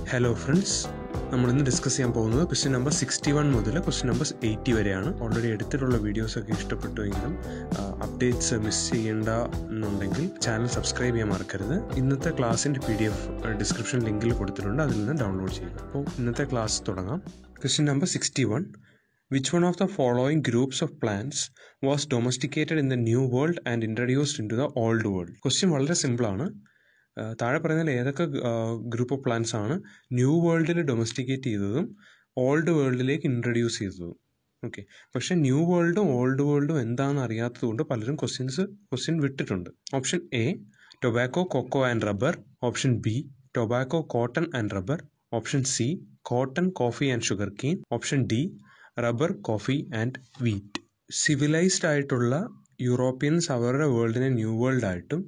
Hello friends നമ്മൾ ഇന്ന് discuss ചെയ്യാൻ പോകുന്നത് ക്വസ്റ്റ്യൻ നമ്പർ സിക്സ്റ്റി വൺ മുതൽ ക്വസ്റ്റ്യൻ നമ്പർ എയ്റ്റി വരെയാണ് ഓൾറെഡി എടുത്തിട്ടുള്ള വീഡിയോസൊക്കെ ഇഷ്ടപ്പെട്ടുവെങ്കിലും അപ്ഡേറ്റ്സ് മിസ് ചെയ്യേണ്ട എന്നുണ്ടെങ്കിൽ ചാനൽ സബ്സ്ക്രൈബ് ചെയ്യാൻ മറക്കരുത് ഇന്നത്തെ ക്ലാസ്സിൻ്റെ പി ഡി എഫ് ഡിസ്ക്രിപ്ഷൻ ലിങ്കിൽ കൊടുത്തിട്ടുണ്ട് അതിൽ നിന്ന് ഡൗൺലോഡ് ചെയ്യുക അപ്പോൾ ഇന്നത്തെ ക്ലാസ് തുടങ്ങാം question number sixty one which one of the following groups of plants was domesticated in the new world and introduced into the old world question വളരെ സിമ്പിളാണ് ആഹ് താഴെ പറയുന്നതിൽ ഏതൊക്കെ ഗ്രൂപ്പ് ഓഫ് പ്ലാന്റ്സ് ആണ് ന്യൂ വേൾഡിൽ domesticate ചെയ്തതും old വേൾഡിലേക്ക് ഇൻട്രൊഡ്യൂസ് ചെയ്തതും ഓക്കെ പക്ഷെ ന്യൂ വേൾഡും ഓൾഡ് വേൾഡും എന്താണെന്ന് അറിയാത്തത് കൊണ്ട് പലരും ക്വസ്റ്റ്യൻസ് ക്വസ്റ്റ്യൻ വിട്ടിട്ടുണ്ട് option A tobacco cocoa and rubber option B tobacco cotton and rubber option C cotton coffee and sugar cane option D rubber coffee and wheat civilized ആയിട്ടുള്ള യൂറോപ്യൻസ് അവരുടെ വേൾഡിനെ ന്യൂ വേൾഡ് ആയിട്ടും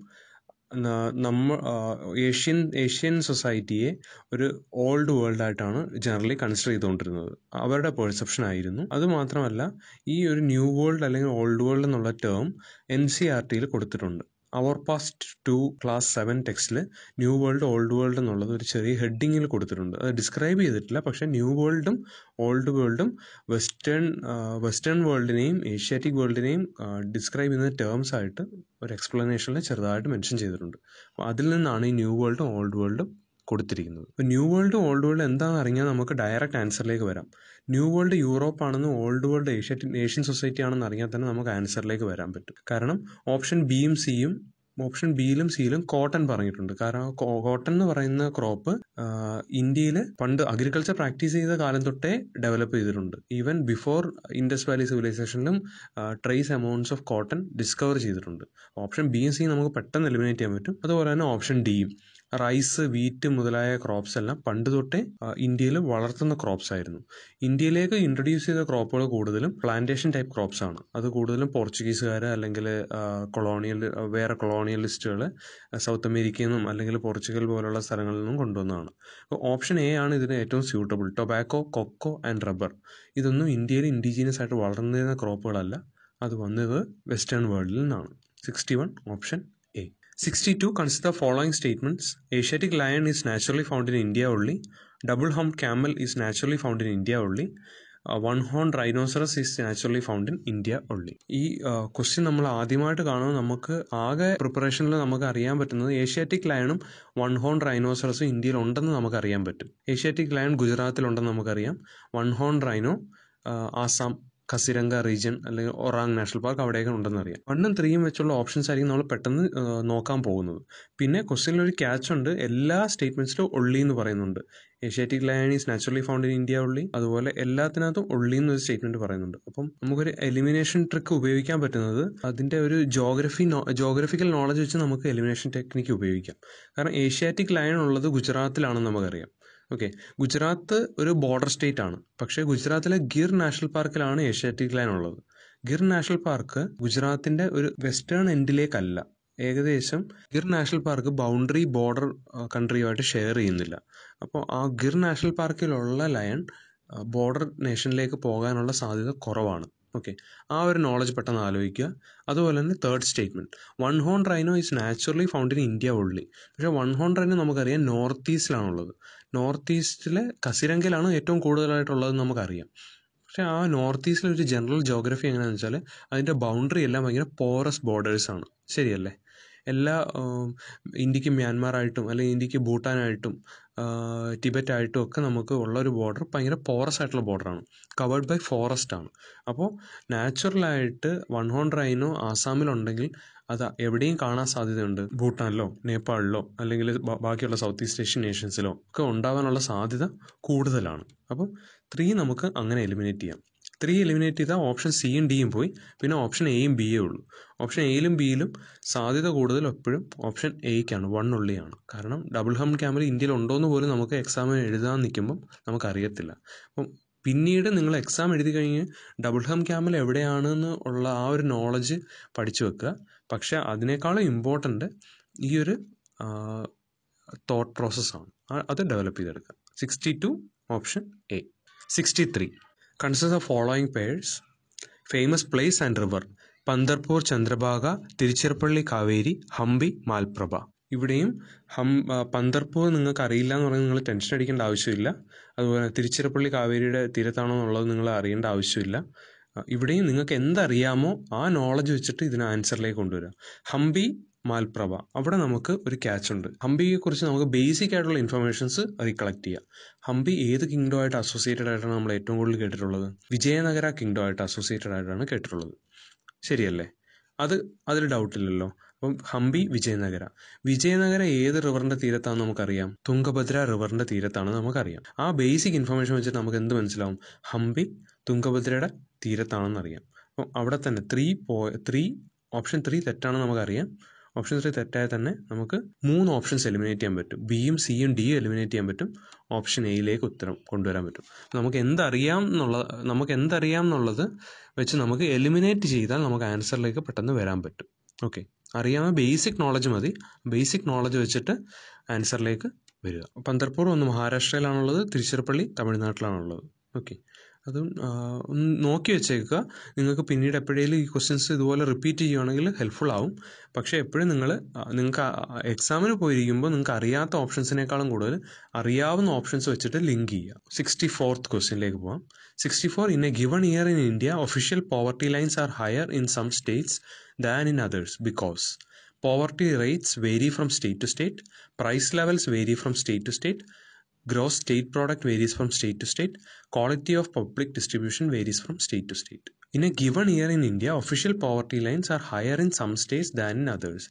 നമ്മ Asian Asian സൊസൈറ്റിയെ ഒരു old world ആയിട്ടാണ് generally consider ചെയ്തുകൊണ്ടിരുന്നത് അവരുടെ പെർസെപ്ഷൻ ആയിരുന്നു അത് മാത്രമല്ല ഈ ഒരു ന്യൂ വേൾഡ് അല്ലെങ്കിൽ ഓൾഡ് വേൾഡ് എന്നുള്ള ടേം എൻ സി ആർ ടിയിൽ കൊടുത്തിട്ടുണ്ട് അവർ പാസ്റ്റ് ടു ക്ലാസ് സെവൻ ടെക്സ്റ്റിൽ ന്യൂ വേൾഡ് ഓൾഡ് വേൾഡ് എന്നുള്ളത് ഒരു ചെറിയ ഹെഡിങ്ങിൽ കൊടുത്തിട്ടുണ്ട് അത് ഡിസ്ക്രൈബ് ചെയ്തിട്ടില്ല പക്ഷേ ന്യൂ വേൾഡും ഓൾഡ് വേൾഡും വെസ്റ്റേൺ വെസ്റ്റേൺ വേൾഡിനെയും ഏഷ്യാറ്റിക് വേൾഡിനെയും ഡിസ്ക്രൈബ് ചെയ്യുന്ന ടേംസ് ആയിട്ട് ഒരു എക്സ്പ്ലനേഷനിൽ ചെറുതായിട്ട് മെൻഷൻ ചെയ്തിട്ടുണ്ട് അപ്പോൾ അതിൽ നിന്നാണ് ഈ ന്യൂ വേൾഡും ഓൾഡ് വേൾഡും കൊടുത്തിരിക്കുന്നത് ഇപ്പോൾ ന്യൂ വേൾഡും ഓൾഡ് വേൾഡ് എന്താണെന്ന് അറിഞ്ഞാൽ നമുക്ക് ഡയറക്റ്റ് ആൻസറിലേക്ക് വരാം ന്യൂ വേൾഡ് യൂറോപ്പ് ആണെന്ന് old world Asia Asian society ആണെന്ന് അറിഞ്ഞാൽ തന്നെ നമുക്ക് ആൻസറിലേക്ക് വരാൻ പറ്റും കാരണം ഓപ്ഷൻ ബിയും സിയും ഓപ്ഷൻ ബിയിലും സിയിലും കോട്ടൺ പറഞ്ഞിട്ടുണ്ട് കാരണം കോട്ടൺ എന്ന് പറയുന്ന ക്രോപ്പ് ഇന്ത്യയിൽ പണ്ട് അഗ്രികൾച്ചർ പ്രാക്ടീസ് ചെയ്ത കാലം തൊട്ടേ ഡെവലപ്പ് ചെയ്തിട്ടുണ്ട് ഈവൻ ബിഫോർ ഇൻഡസ് വാലി സിവിലൈസേഷനിലും trace amounts of cotton discover ചെയ്തിട്ടുണ്ട് ഓപ്ഷൻ ബിയും സിയും നമുക്ക് പെട്ടെന്ന് എലിമിനേറ്റ് ചെയ്യാൻ പറ്റും അതുപോലെ തന്നെ ഓപ്ഷൻ ഡിയും റൈസ് വീറ്റ് മുതലായ ക്രോപ്സ് എല്ലാം പണ്ട് തൊട്ടേ ഇന്ത്യയിൽ വളർത്തുന്ന ക്രോപ്സ് ആയിരുന്നു ഇന്ത്യയിലേക്ക് ഇൻട്രൊഡ്യൂസ് ചെയ്ത ക്രോപ്പുകൾ കൂടുതലും പ്ലാന്റേഷൻ ടൈപ്പ് ക്രോപ്സ് ആണ് അത് കൂടുതലും പോർച്ചുഗീസുകാർ അല്ലെങ്കിൽ കൊളോണിയൽ വേറെ കൊളോണിയലിസ്റ്റുകൾ സൗത്ത് അമേരിക്കയിൽ നിന്നും അല്ലെങ്കിൽ പോർച്ചുഗൽ പോലുള്ള സ്ഥലങ്ങളിൽ നിന്നും കൊണ്ടുവന്നതാണ് അപ്പോൾ ഓപ്ഷൻ എ ആണ് ഇതിന് ഏറ്റവും suitable tobacco cocoa and rubber ഇതൊന്നും ഇന്ത്യയിൽ ഇൻഡിജീനിയസ് ആയിട്ട് വളർന്നിരുന്ന ക്രോപ്പുകളല്ല അത് വന്നത് വെസ്റ്റേൺ വേൾഡിൽ നിന്നാണ് sixty one option A 62 consider the following statements Asiatic lion is naturally found in India only. Double humped camel is naturally found in India only. One horn rhinoceros is naturally found in India only ഈ question നമ്മൾ ആദ്യമായിട്ട് കാണുമ്പോൾ നമുക്ക് ആകെ പ്രിപ്പറേഷനിൽ നമുക്ക് അറിയാൻ പറ്റുന്നത് ഏഷ്യാറ്റിക് ലയണും വൺ ഹോൺ റൈനോസറസും ഇന്ത്യയിൽ ഉണ്ടെന്ന് നമുക്ക് അറിയാൻ പറ്റും ഏഷ്യാറ്റിക് ലയൺ ഗുജറാത്തിലുണ്ടെന്ന് നമുക്കറിയാം one horn rhino Assam Kaziranga region അല്ലെങ്കിൽ ഒറാങ് നാഷണൽ പാർക്ക് അവിടെയൊക്കെ ഉണ്ടെന്ന് അറിയാം വണ്ണും ത്രീയും വെച്ചുള്ള ഓപ്ഷൻസ് ആയിരിക്കും നമ്മൾ പെട്ടെന്ന് നോക്കാൻ പോകുന്നത് പിന്നെ ക്വസ്റ്റ്യനിൽ ഒരു ക്യാച്ച് ഉണ്ട് എല്ലാ സ്റ്റേറ്റ്മെന്റ്സിലും ഒള്ളി എന്ന് പറയുന്നുണ്ട് Asiatic lion is naturally found in India only അതുപോലെ എല്ലാത്തിനകത്തും ഒള്ളി എന്നൊരു സ്റ്റേറ്റ്മെന്റ് പറയുന്നുണ്ട് അപ്പം നമുക്കൊരു എലിമിനേഷൻ ട്രിക്ക് ഉപയോഗിക്കാൻ പറ്റുന്നത് അതിന്റെ ഒരു ജോഗ്രഫി ജോഗ്രഫിക്കൽ നോളജ് വെച്ച് നമുക്ക് എലിമിനേഷൻ ടെക്നിക്ക് ഉപയോഗിക്കാം കാരണം ഏഷ്യാറ്റിക് ലയൺ ഉള്ളത് ഗുജറാത്തിലാണെന്ന് നമുക്കറിയാം ഓക്കെ ഗുജറാത്ത് ഒരു ബോർഡർ സ്റ്റേറ്റ് ആണ് പക്ഷേ ഗുജറാത്തിലെ ഗിർ നാഷണൽ പാർക്കിലാണ് ഏഷ്യാറ്റിക് ലൈൻ ഉള്ളത് ഗിർ നാഷണൽ പാർക്ക് ഗുജറാത്തിന്റെ ഒരു വെസ്റ്റേൺ എൻഡിലേക്കല്ല ഏകദേശം Gir national park boundary border കൺട്രിയുമായിട്ട് ഷെയർ ചെയ്യുന്നില്ല അപ്പോൾ ആ ഗിർ നാഷണൽ പാർക്കിലുള്ള ലയൺ ബോർഡർ നേഷനിലേക്ക് പോകാനുള്ള സാധ്യത കുറവാണ് ഓക്കെ ആ ഒരു നോളജ് പെട്ടെന്ന് ആലോചിക്കുക അതുപോലെ തന്നെ third statement one horn rhino is naturally found in India only പക്ഷേ വൺ ഹോൺ റൈനോ നമുക്കറിയാം നോർത്ത് ഈസ്റ്റിലാണുള്ളത് നോർത്ത് ഈസ്റ്റിലെ കസിരങ്കയിലാണ് ഏറ്റവും കൂടുതലായിട്ടുള്ളത് നമുക്കറിയാം പക്ഷേ ആ നോർത്ത് ഈസ്റ്റിലെ ഒരു ജനറൽ ജോഗ്രഫി എങ്ങനെയാണെന്ന് വെച്ചാൽ അതിൻ്റെ ബൗണ്ടറി എല്ലാം ഭയങ്കര പോറസ് ബോർഡേഴ്സ് ആണ് ശരിയല്ലേ എല്ലാ ഇന്ത്യക്ക് മ്യാൻമാറായിട്ടും അല്ലെങ്കിൽ ഇന്ത്യക്ക് ഭൂട്ടാനായിട്ടും ടിബറ്റ് ആയിട്ടും ഒക്കെ നമുക്ക് ഉള്ള ഒരു ബോർഡർ ഭയങ്കര പോറസ് ആയിട്ടുള്ള ബോർഡറാണ് കവേർഡ് ബൈ ഫോറസ്റ്റ് ആണ് അപ്പോൾ നാച്ചുറലായിട്ട് വൺ ഹോൺ റൈനോ ആസാമിലുണ്ടെങ്കിൽ അത് എവിടെയും കാണാൻ സാധ്യതയുണ്ട് ഭൂട്ടാനിലോ നേപ്പാളിലോ അല്ലെങ്കിൽ ബാക്കിയുള്ള സൗത്ത് ഈസ്റ്റ് ഏഷ്യൻ നേഷൻസിലോ ഒക്കെ ഉണ്ടാവാനുള്ള സാധ്യത കൂടുതലാണ് അപ്പം ത്രീ നമുക്ക് അങ്ങനെ എലിമിനേറ്റ് ചെയ്യാം ത്രീ എലിമിനേറ്റ് ചെയ്താൽ ഓപ്ഷൻ സിയും ഡിയും പോയി പിന്നെ ഓപ്ഷൻ എയും ബിയേ ഉള്ളൂ ഓപ്ഷൻ എയിലും ബിയിലും സാധ്യത കൂടുതൽ എപ്പോഴും ഓപ്ഷൻ എയ്ക്കാണ് വൺ ഉള്ളിയാണ് കാരണം ഡബിൾ ഹം ക്യാമറ ഇന്ത്യയിൽ ഉണ്ടോ എന്ന് പോലും നമുക്ക് എക്സാമിന് എഴുതാൻ നിൽക്കുമ്പം നമുക്കറിയത്തില്ല അപ്പം പിന്നീട് നിങ്ങൾ എക്സാം എഴുതി കഴിഞ്ഞ് ഡബിൾ ഹം ക്യാമൽ എവിടെയാണെന്ന് ഉള്ള ആ ഒരു നോളജ് പഠിച്ചു വെക്കുക പക്ഷെ അതിനേക്കാളും ഇമ്പോർട്ടൻ്റ് ഈ ഒരു തോട്ട് പ്രോസസ്സാണ് അത് ഡെവലപ്പ് ചെയ്തെടുക്കുക sixty two option A sixty three consider the following pairs famous place and river Pandharpur Chandrabhaga Tiruchirappalli Kaveri Hampi Malaprabha ഇവിടെയും ഹം ആ, പന്തർപ്പൂവ് നിങ്ങൾക്ക് അറിയില്ല എന്ന് പറഞ്ഞാൽ നിങ്ങൾ ടെൻഷൻ അടിക്കേണ്ട ആവശ്യമില്ല അതുപോലെ തിരുച്ചിറപ്പള്ളി കാവേരിയുടെ തീരത്താണോ എന്നുള്ളത് നിങ്ങൾ അറിയേണ്ട ആവശ്യമില്ല ആ, ഇവിടെയും നിങ്ങൾക്ക് എന്തറിയാമോ ആ നോളജ് വെച്ചിട്ട് ഇതിന് ആൻസറിലേക്ക് കൊണ്ടുവരാം ഹംപി മാൽപ്രഭ അവിടെ നമുക്ക് ഒരു ക്യാച്ച് ഉണ്ട് ഹംപിയെ കുറിച്ച് നമുക്ക് ബേസിക് ആയിട്ടുള്ള ഇൻഫർമേഷൻസ് റീകളക്ട് ചെയ്യാം ഹംപി ഏത് കിങ്ഡോ ആയിട്ട് അസോസിയേറ്റഡ് ആയിട്ടാണ് നമ്മൾ ഏറ്റവും കൂടുതൽ കേട്ടിട്ടുള്ളത് വിജയനഗര കിങ്ഡോ ആയിട്ട് അസോസിയേറ്റഡ് ആയിട്ടാണ് കേട്ടിട്ടുള്ളത് ശരിയല്ലേ അത് അതിൽ ഡൗട്ടില്ലല്ലോ അപ്പം ഹംപി വിജയനഗര വിജയനഗര ഏത് റിവറിന്റെ തീരത്താണെന്ന് നമുക്കറിയാം തുംഗഭദ്ര റിവറിന്റെ തീരത്താണ് നമുക്കറിയാം ആ ബേസിക് ഇൻഫർമേഷൻ വെച്ചിട്ട് നമുക്ക് എന്ത് മനസ്സിലാവും ഹംപി തുംഗഭദ്രയുടെ തീരത്താണെന്ന് അറിയാം അപ്പം അവിടെ തന്നെ ത്രീ പോ ത്രീ ഓപ്ഷൻ ത്രീ തെറ്റാണെന്ന് നമുക്കറിയാം ഓപ്ഷൻ ത്രീ തെറ്റായ തന്നെ നമുക്ക് മൂന്ന് ഓപ്ഷൻസ് എലിമിനേറ്റ് ചെയ്യാൻ പറ്റും ബിയും സിയും ഡിയും എലിമിനേറ്റ് ചെയ്യാൻ പറ്റും ഓപ്ഷൻ എയിലേക്ക് ഉത്തരം കൊണ്ടുവരാൻ പറ്റും നമുക്ക് എന്തറിയാം എന്നുള്ള നമുക്ക് എന്തറിയാം എന്നുള്ളത് വെച്ച് നമുക്ക് എലിമിനേറ്റ് ചെയ്താൽ നമുക്ക് ആൻസറിലേക്ക് പെട്ടെന്ന് വരാൻ പറ്റും ഓക്കെ അറിയാവുന്ന ബേസിക് നോളജ് മതി ബേസിക് നോളജ് വെച്ചിട്ട് ആൻസറിലേക്ക് വരിക പന്തർപ്പൂർ ഒന്ന് മഹാരാഷ്ട്രയിലാണുള്ളത് തിരുച്ചിറപ്പള്ളി തമിഴ്നാട്ടിലാണുള്ളത് ഓക്കെ അതും ആ, ഒന്ന് നോക്കി വെച്ചേക്കുക നിങ്ങൾക്ക് പിന്നീട് എപ്പോഴേലും ഈ ക്വസ്റ്റ്യൻസ് ഇതുപോലെ റിപ്പീറ്റ് ചെയ്യുവാണെങ്കിൽ ഹെൽപ്ഫുൾ ആവും പക്ഷേ എപ്പോഴും നിങ്ങൾ നിങ്ങൾക്ക് എക്സാമിന് പോയിരിക്കുമ്പോൾ നിങ്ങൾക്ക് അറിയാത്ത ഓപ്ഷൻസിനേക്കാളും കൂടുതൽ അറിയാവുന്ന ഓപ്ഷൻസ് വെച്ചിട്ട് ലിങ്ക് ചെയ്യുക സിക്സ്റ്റി ഫോർത്ത് ക്വസ്റ്റ്യനിലേക്ക് പോകാം sixty four in a given year in India official poverty lines are higher in some states than in others because poverty rates vary from state to state price levels vary from state to state gross state product varies from state to state quality of public distribution varies from state to state in a given year in india official poverty lines are higher in some states than in others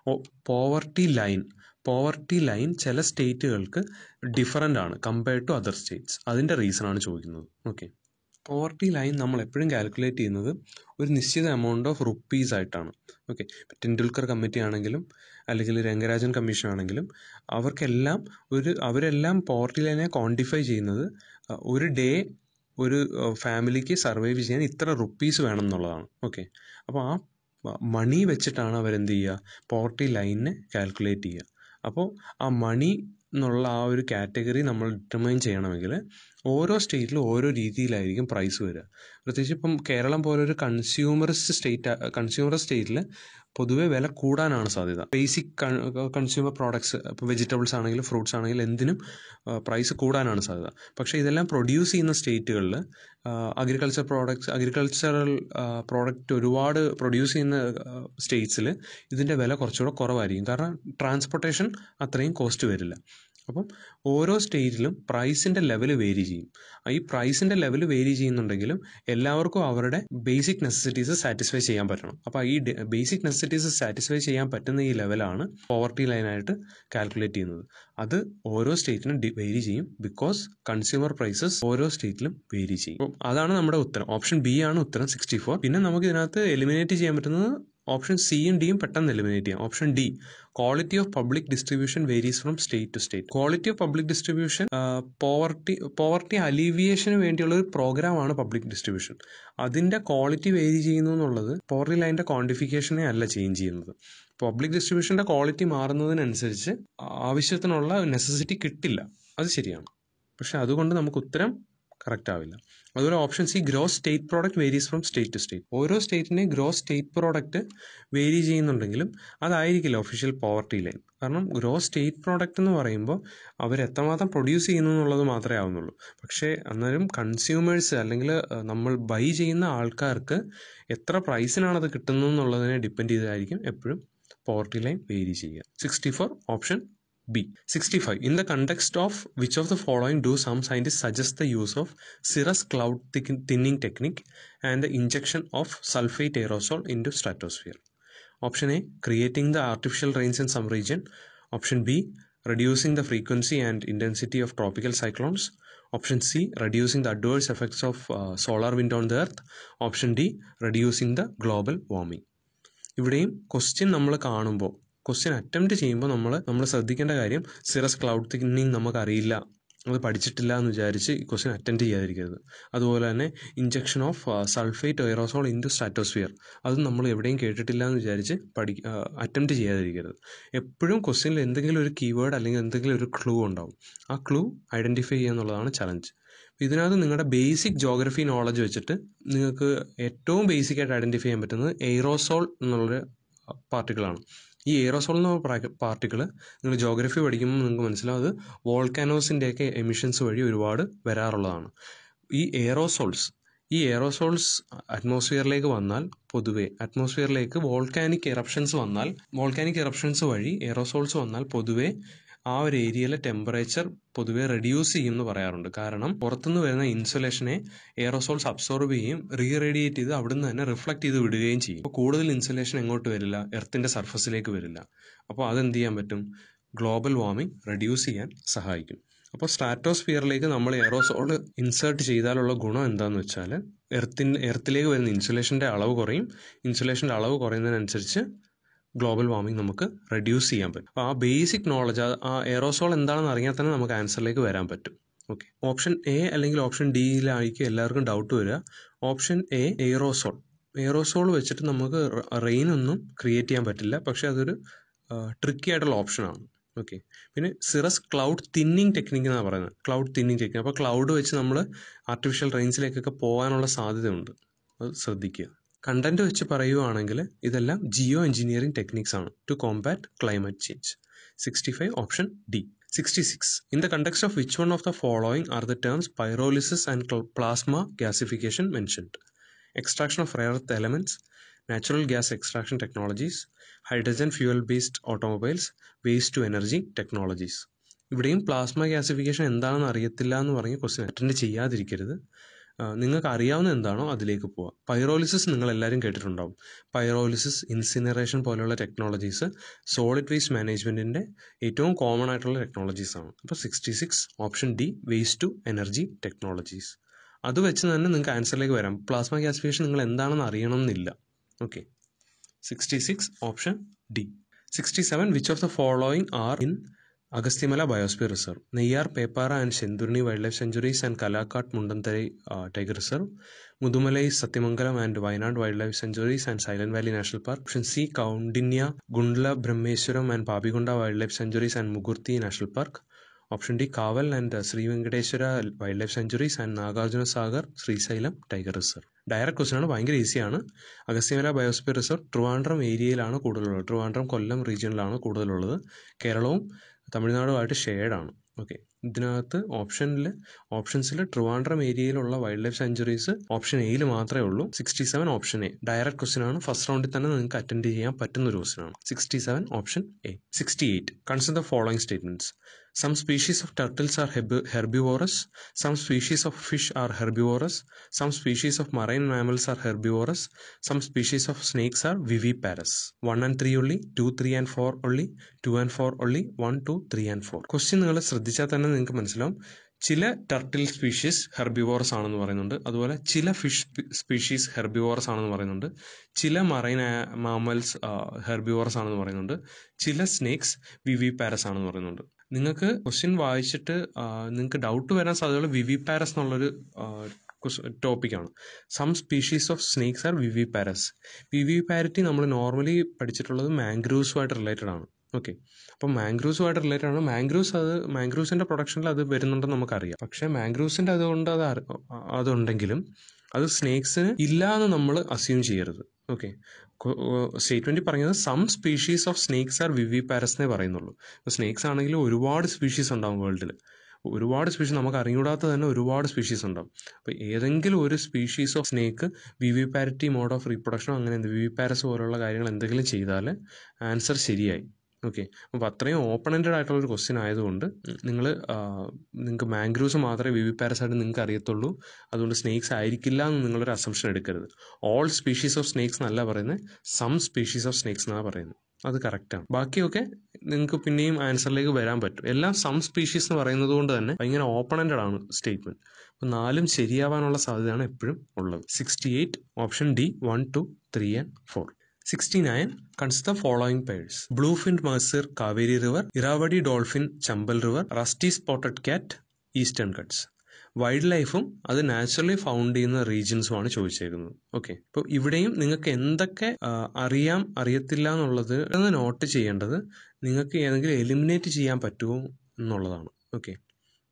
poverty line poverty line ചില സ്റ്റേറ്റുകൾക്ക് different ആണ് compared to other states അതിൻ്റെ reason ആണ് ചോദിക്കുന്നത് okay poverty line നമ്മൾ എപ്പോഴും calculate ചെയ്യുന്നത് ഒരു നിശ്ചിത എമൗണ്ട് ഓഫ് റുപ്പീസ് ആയിട്ടാണ് ഓക്കെ ടെണ്ടുൽക്കർ കമ്മിറ്റി ആണെങ്കിലും അല്ലെങ്കിൽ രംഗരാജൻ കമ്മീഷൻ ആണെങ്കിലും അവർക്കെല്ലാം ഒരു അവരെല്ലാം പോവർട്ടി ലൈനെ ക്വാണ്ടിഫൈ ചെയ്യുന്നത് അഹ്, ഒരു ഡേ ഒരു ഫാമിലിക്ക് സർവൈവ് ചെയ്യാൻ ഇത്ര റുപ്പീസ് വേണം എന്നുള്ളതാണ് ഓക്കെ അപ്പോൾ ആ മണി വെച്ചിട്ടാണ് അവരെന്ത് ചെയ്യുക പോവർട്ടി ലൈനിനെ കാൽക്കുലേറ്റ് ചെയ്യുക അപ്പോൾ ആ മണി എന്നുള്ള ആ ഒരു കാറ്റഗറി നമ്മൾ ഡിറ്റർമൈൻ ചെയ്യണമെങ്കിൽ ഓരോ സ്റ്റേറ്റിലും ഓരോ രീതിയിലായിരിക്കും പ്രൈസ് വരിക പ്രത്യേകിച്ച് ഇപ്പം കേരളം പോലൊരു കൺസ്യൂമറിസ്റ്റ് സ്റ്റേറ്റ് കൺസ്യൂമർ സ്റ്റേറ്റിൽ പൊതുവെ വില കൂടാനാണ് സാധ്യത ബേസിക് കൺസ്യൂമർ പ്രോഡക്ട്സ് ഇപ്പോൾ വെജിറ്റബിൾസ് ആണെങ്കിലും ഫ്രൂട്ട്സ് ആണെങ്കിലും എന്തിനും പ്രൈസ് കൂടാനാണ് സാധ്യത പക്ഷേ ഇതെല്ലാം പ്രൊഡ്യൂസ് ചെയ്യുന്ന സ്റ്റേറ്റുകളിൽ അഗ്രികൾച്ചർ പ്രോഡക്ട്സ് അഗ്രികൾച്ചറൽ പ്രോഡക്റ്റ് ഒരുപാട് പ്രൊഡ്യൂസ് ചെയ്യുന്ന സ്റ്റേറ്റ്സിൽ ഇതിൻ്റെ വില കുറച്ചുകൂടെ കുറവായിരിക്കും കാരണം ട്രാൻസ്പോർട്ടേഷൻ അത്രയും കോസ്റ്റ് വരില്ല അപ്പം ഓരോ സ്റ്റേറ്റിലും പ്രൈസിൻ്റെ ലെവൽ വേരി ചെയ്യും ആ ഈ പ്രൈസിൻ്റെ ലെവൽ വേരി ചെയ്യുന്നുണ്ടെങ്കിലും എല്ലാവർക്കും അവരുടെ ബേസിക് നെസസിറ്റീസ് സാറ്റിസ്ഫൈ ചെയ്യാൻ പറ്റണം അപ്പോൾ ഈ ബേസിക് നെസസിറ്റീസ് സാറ്റിസ്ഫൈ ചെയ്യാൻ പറ്റുന്ന ഈ ലെവലാണ് പോവർട്ടി ലൈനായിട്ട് കാൽക്കുലേറ്റ് ചെയ്യുന്നത് അത് ഓരോ സ്റ്റേറ്റിനും വേരി ചെയ്യും ബിക്കോസ് കൺസ്യൂമർ പ്രൈസസ് ഓരോ സ്റ്റേറ്റിലും വേരി ചെയ്യും അപ്പം അതാണ് നമ്മുടെ ഉത്തരം ഓപ്ഷൻ ബി ആണ് ഉത്തരം സിക്സ്റ്റി ഫോർ പിന്നെ നമുക്ക് ഇതിനകത്ത് എലിമിനേറ്റ് ചെയ്യാൻ പറ്റുന്നത് ഓപ്ഷൻ സിയും ഡിയും പെട്ടെന്ന് എലിമിനേറ്റ് ചെയ്യാം option D quality of public distribution varies from state to state quality of public distribution poverty poverty അലീവിയേഷന് വേണ്ടിയുള്ള ഒരു പ്രോഗ്രാമാണ് പബ്ലിക് ഡിസ്ട്രിബ്യൂഷൻ അതിൻ്റെ ക്വാളിറ്റി വേരി ചെയ്യുന്നു എന്നുള്ളത് പോവർട്ടി ലൈൻ്റെ ക്വാണ്ടിഫിക്കേഷനെ അല്ല ചേഞ്ച് ചെയ്യുന്നത് പബ്ലിക് ഡിസ്ട്രിബ്യൂഷൻ്റെ ക്വാളിറ്റി മാറുന്നതിനനുസരിച്ച് ആവശ്യത്തിനുള്ള നെസസിറ്റി കിട്ടില്ല അത് ശരിയാണ് പക്ഷെ അതുകൊണ്ട് നമുക്ക് ഉത്തരം കറക്റ്റ് ആവില്ല അതുപോലെ option C gross state product varies from state to state ഓരോ സ്റ്റേറ്റിൻ്റെയും ഗ്രോസ് സ്റ്റേറ്റ് പ്രോഡക്റ്റ് വേരി ചെയ്യുന്നുണ്ടെങ്കിലും അതായിരിക്കില്ല ഒഫീഷ്യൽ പോവർട്ടി ലൈൻ കാരണം ഗ്രോസ് സ്റ്റേറ്റ് പ്രോഡക്റ്റ് എന്ന് പറയുമ്പോൾ അവർ എത്രമാത്രം പ്രൊഡ്യൂസ് ചെയ്യുന്നു എന്നുള്ളത് മാത്രമേ ആവുന്നുള്ളൂ പക്ഷേ അന്നേരം കൺസ്യൂമേഴ്സ് അല്ലെങ്കിൽ അഹ്, നമ്മൾ ബൈ ചെയ്യുന്ന ആൾക്കാർക്ക് എത്ര പ്രൈസിനാണ് അത് കിട്ടുന്നത് എന്നുള്ളതിനെ ഡിപ്പെൻഡ് ചെയ്തായിരിക്കും എപ്പോഴും പോവർട്ടി ലൈൻ വേരി ചെയ്യുക sixty four option B. 65. In the context of which of the following do some scientists suggest the use of cirrus cloud thick- thinning technique and the injection of sulfate aerosol into stratosphere? Option A. Creating the artificial rains in some region. Option B. Reducing the frequency and intensity of tropical cyclones. Option C. Reducing the adverse effects of uh, solar wind on the earth. Option D. Reducing the global warming. ഇവിടെയും question നമ്മൾ കാണുമ്പോൾ question attempt ചെയ്യുമ്പോൾ നമ്മൾ നമ്മൾ ശ്രദ്ധിക്കേണ്ട കാര്യം cirrus cloud thinning നമുക്ക് അറിയില്ല അത് പഠിച്ചിട്ടില്ല എന്ന് വിചാരിച്ച് ഈ ക്വസ്റ്റ്യൻ അറ്റൻഡ് ചെയ്യാതിരിക്കരുത് അതുപോലെ തന്നെ injection of sulphate aerosol into stratosphere അത് നമ്മൾ എവിടെയും കേട്ടിട്ടില്ല എന്ന് വിചാരിച്ച് പഠി അറ്റംപ്റ്റ് ചെയ്യാതിരിക്കരുത് എപ്പോഴും ക്വസ്റ്റ്യനിൽ എന്തെങ്കിലും ഒരു കീവേഡ് അല്ലെങ്കിൽ എന്തെങ്കിലും ഒരു ക്ലൂ ഉണ്ടാവും ആ ക്ലൂ ഐഡൻറ്റിഫൈ ചെയ്യുക എന്നുള്ളതാണ് ചലഞ്ച് ഇതിനകത്ത് നിങ്ങളുടെ ബേസിക് ജോഗ്രഫി നോളജ് വെച്ചിട്ട് നിങ്ങൾക്ക് ഏറ്റവും ബേസിക് ആയിട്ട് ഐഡൻറ്റിഫൈ ചെയ്യാൻ പറ്റുന്നത് എയ്റോസോൾ എന്നുള്ളൊരു പാർട്ടിക്കിളാണ് ഈ എയറോസോൾ എന്ന് പറഞ്ഞ പാർട്ടിക്കിൾ നിങ്ങൾ ജോഗ്രഫി പഠിക്കുമ്പോൾ നിങ്ങൾക്ക് മനസ്സിലാവും അത് വോൾക്കാനോസിൻ്റെയൊക്കെ എമിഷൻസ് വഴി ഒരുപാട് വരാറുള്ളതാണ് ഈ എയറോസോൾസ് ഈ എയറോസോൾസ് അറ്റ്മോസ്ഫിയറിലേക്ക് വന്നാൽ പൊതുവെ അറ്റ്മോസ്ഫിയറിലേക്ക് വോൾക്കാനിക് എറപ്ഷൻസ് വന്നാൽ വോൾക്കാനിക് എറപ്ഷൻസ് വഴി എയറോസോൾസ് വന്നാൽ പൊതുവെ ആ ഒരു ഏരിയയിലെ ടെമ്പറേച്ചർ പൊതുവെ റെഡ്യൂസ് ചെയ്യും എന്ന് പറയാറുണ്ട് കാരണം പുറത്തുനിന്ന് വരുന്ന ഇൻസുലേഷനെ എയറോസോൾസ് അബ്സോർബ് ചെയ്യും റീ റേഡിയേറ്റ് ചെയ്ത് അവിടുന്ന് തന്നെ റിഫ്ലക്ട് ചെയ്ത് വിടുകയും ചെയ്യും അപ്പോൾ കൂടുതൽ ഇൻസുലേഷൻ എങ്ങോട്ട് വരില്ല എർത്തിൻ്റെ സർഫസിലേക്ക് വരില്ല അപ്പോൾ അതെന്ത് ചെയ്യാൻ പറ്റും ഗ്ലോബൽ വാർമിംഗ് റെഡ്യൂസ് ചെയ്യാൻ സഹായിക്കും അപ്പോൾ സ്ട്രാറ്റോസ്ഫിയറിലേക്ക് നമ്മൾ എയറോസോൾ ഇൻസേർട്ട് ചെയ്താലുള്ള ഗുണം എന്താണെന്ന് വെച്ചാൽ എർത്തിൻ എർത്തിലേക്ക് വരുന്ന ഇൻസുലേഷൻ്റെ അളവ് കുറയും ഇൻസുലേഷൻ്റെ അളവ് കുറയുന്നതിനനുസരിച്ച് ഗ്ലോബൽ വാർമിംഗ് നമുക്ക് റെഡ്യൂസ് ചെയ്യാൻ പറ്റും അപ്പോൾ ആ ബേസിക് നോളജ് ആ എയറോസോൾ എന്താണെന്ന് അറിയാൻ തന്നെ നമുക്ക് ആൻസറിലേക്ക് വരാൻ പറ്റും ഓക്കെ ഓപ്ഷൻ എ അല്ലെങ്കിൽ ഓപ്ഷൻ ഡിയിലായിരിക്കും എല്ലാവർക്കും ഡൗട്ട് വരിക ഓപ്ഷൻ എ എയറോസോൾ എയറോസോൾ വെച്ചിട്ട് നമുക്ക് റെയിൻ ഒന്നും ക്രിയേറ്റ് ചെയ്യാൻ പറ്റില്ല പക്ഷേ അതൊരു ട്രിക്കി ആയിട്ടുള്ള ഓപ്ഷനാണ് ഓക്കെ പിന്നെ സിറസ് ക്ലൗഡ് തിന്നിങ് ടെക്നിക്ക് എന്നാണ് പറയുന്നത് ക്ലൗഡ് തിന്നിങ് ടെക്നിക്ക് അപ്പോൾ ക്ലൗഡ് വെച്ച് നമ്മൾ ആർട്ടിഫിഷ്യൽ റെയിൻസിലേക്കൊക്കെ പോകാനുള്ള സാധ്യതയുണ്ട് അത് ശ്രദ്ധിക്കുക കണ്ടന്റ് വെച്ച് പറയുവാണെങ്കിൽ ഇതെല്ലാം ജിയോ എഞ്ചിനീയറിംഗ് ടെക്നിക്സ് ആണ് to combat climate change sixty five option D sixty six in the context of which one of the following are the terms pyrolysis and plasma gasification mentioned extraction of rare earth elements natural gas extraction technologies hydrogen fuel based automobiles waste to energy technologies ഇവിടെയും plasma gasification എന്താണെന്ന് അറിയത്തില്ല എന്ന് പറഞ്ഞ് question attend ചെയ്യാതിരിക്കരുത് നിങ്ങൾക്ക് അറിയാവുന്ന എന്താണോ അതിലേക്ക് പോവുക പൈറോലിസിസ് നിങ്ങൾ എല്ലാവരും കേട്ടിട്ടുണ്ടാവും പൈറോലിസിസ് ഇൻസിനറേഷൻ പോലെയുള്ള ടെക്നോളജീസ് സോളിഡ് വേസ്റ്റ് മാനേജ്മെൻറ്റിൻ്റെ ഏറ്റവും കോമൺ ആയിട്ടുള്ള ടെക്നോളജീസ് ആണ് അപ്പോൾ sixty six option D waste to energy technologies അത് വെച്ച് തന്നെ നിങ്ങൾക്ക് ആൻസറിലേക്ക് വരാം പ്ലാസ്മ ഗ്യാസിഫിക്കേഷൻ നിങ്ങൾ എന്താണെന്ന് അറിയണം എന്നില്ല okay sixty six option D sixty seven which of the following are in Agasthyamala biosphere reserve Neyyar Peppara and Shendurney wildlife sanctuaries and Kalakkad Mundanthurai tiger reserve Mudumalai Sathyamangalam and Wayanad wildlife sanctuaries and silent valley national park option C Kaundinya Gundla Brahmeswaram and Papikonda wildlife sanctuaries and Mukurthi national park option D Kawal and Shri Venkateswara wildlife sanctuaries and Nagarjuna Sagar Srisailam tiger reserve direct question ആണ് ഭയങ്കര ഈസിയാണ് Agasthyamala biosphere reserve Trivandrum ഏരിയയിലാണ് കൂടുതലുള്ളത് ട്രിവാൻഡ്രം കൊല്ലം റീജിയനിലാണ് കൂടുതലുള്ളത് കേരളവും തമിഴ്നാടുമായിട്ട് ഷെയർഡാണ് okay ഇതിനകത്ത് ഓപ്ഷനിൽ ഓപ്ഷൻസിൽ ട്രിവാൻഡ്രം ഏരിയയിലുള്ള വൈൽഡ് ലൈഫ് സെഞ്ചുറീസ് ഓപ്ഷൻ എയിൽ മാത്രമേ ഉള്ളൂ sixty seven option A direct question ആണ് ഫസ്റ്റ് റൗണ്ടിൽ തന്നെ നിങ്ങൾക്ക് അറ്റൻഡ് ചെയ്യാൻ പറ്റുന്ന ഒരു ക്വസ്റ്റൻ ആണ് sixty seven option A sixty eight consider the following statements some species of turtles are herbivorous some species of fish are herbivorous some species of marine mammals are herbivorous some species of snakes are viviparous one and three only two three and four only two and four only one two three and four question നിങ്ങൾ ശ്രദ്ധിച്ചാൽ തന്നെ നിങ്ങൾക്ക് മനസ്സിലാവും ചില turtle species herbivorous ആണെന്ന് പറയുന്നുണ്ട് അതുപോലെ ചില ഫിഷ് സ്പീഷീസ് ഹെർബിവോറസ് ആണെന്ന് പറയുന്നുണ്ട് ചില മറൈൻ മാമൽസ് ഹെർബിവോറസ് ആണെന്ന് പറയുന്നുണ്ട് ചില സ്നേക്സ് വിവി പാരസ് ആണെന്ന് പറയുന്നുണ്ട് നിങ്ങൾക്ക് ക്വസ്റ്റ്യൻ വായിച്ചിട്ട് നിങ്ങൾക്ക് ഡൗട്ട് വരാൻ സാധ്യതയുള്ള വിവി പാരസ് എന്നുള്ളൊരു ടോപ്പിക്കാണ് some species of snakes are viviparous viviparity നമ്മൾ നോർമലി പഠിച്ചിട്ടുള്ളത് മാംഗ്രൂവ്സുമായിട്ട് റിലേറ്റഡ് ആണ് ഓക്കെ അപ്പം മാംഗ്രൂവ്സുമായിട്ട് റിലേറ്റഡ് ആണ് മാംഗ്രൂവ്സ് അത് മാംഗ്രൂവ്സിൻ്റെ പ്രൊഡക്ഷനിൽ അത് വരുന്നുണ്ടെന്ന് നമുക്കറിയാം പക്ഷേ മാംഗ്രൂവ്സിൻ്റെ അതുകൊണ്ട് അത് അതുണ്ടെങ്കിലും അത് സ്നേക്സിന് ഇല്ല എന്ന് നമ്മൾ അസ്യൂം ചെയ്യരുത് ഓക്കെ സ്റ്റേറ്റ്മെൻറ്റിൽ പറയുന്നത് some species of snakes are viviparous എന്നേ പറയുന്നുള്ളൂ ഇപ്പോൾ സ്നേക്സ് ആണെങ്കിലും ഒരുപാട് സ്പീഷീസ് ഉണ്ടാവും വേൾഡിൽ ഒരുപാട് സ്പീഷീസ് നമുക്ക് അറിഞ്ഞൂടാത്ത തന്നെ ഒരുപാട് സ്പീഷീസ് ഉണ്ടാവും അപ്പോൾ ഏതെങ്കിലും ഒരു species of snake viviparity mode of റീപ്രൊഡക്ഷനോ അങ്ങനെ വിവി പാരസ് പോലുള്ള കാര്യങ്ങൾ എന്തെങ്കിലും ചെയ്താൽ ആൻസർ ശരിയായി ഓക്കെ അപ്പോൾ അത്രയും ഓപ്പൺ എൻഡഡ് ആയിട്ടുള്ള ഒരു ക്വസ്റ്റ്യൻ ആയതുകൊണ്ട് നിങ്ങൾ നിങ്ങൾക്ക് മാംഗ്രൂവ്സ് മാത്രമേ വിവി പാരസ് ആയിട്ട് നിങ്ങൾക്ക് അറിയത്തുള്ളൂ അതുകൊണ്ട് സ്നേക്സ് ആയിരിക്കില്ല എന്ന് നിങ്ങളൊരു അസംഷൻ എടുക്കരുത് ഓൾ സ്പീഷീസ് ഓഫ് സ്നേക്സ് എന്നല്ല പറയുന്നത് സം സ്പീഷീസ് ഓഫ് സ്നേക്സ് എന്നാണ് പറയുന്നത് അത് കറക്റ്റാണ് ബാക്കിയൊക്കെ നിങ്ങൾക്ക് പിന്നെയും ആൻസറിലേക്ക് വരാൻ പറ്റും എല്ലാം സം സ്പീഷീസ് എന്ന് പറയുന്നത് കൊണ്ട് തന്നെ ഭയങ്കര ഓപ്പൺ എൻഡഡ് ആണ് സ്റ്റേറ്റ്മെന്റ് അപ്പോൾ നാലും ശരിയാവാനുള്ള സാധ്യതയാണ് എപ്പോഴും ഉള്ളത് sixty eight option D one two three and four sixty nine consider the following pairs bluefin mahseer Kaveri river Irrawaddy dolphin Chambal river rusty spotted cat eastern Ghats വൈൽഡ് ലൈഫും അത് നാച്ചുറലി ഫൗണ്ട് ചെയ്യുന്ന റീജിയൻസുമാണ് ചോദിച്ചേക്കുന്നത് ഓക്കെ ഇപ്പോൾ ഇവിടെയും നിങ്ങൾക്ക് എന്തൊക്കെ അറിയാം അറിയത്തില്ല എന്നുള്ളത് ഒന്ന് നോട്ട് ചെയ്യേണ്ടത് നിങ്ങൾക്ക് ഏതെങ്കിലും എലിമിനേറ്റ് ചെയ്യാൻ പറ്റുമോ എന്നുള്ളതാണ് ഓക്കെ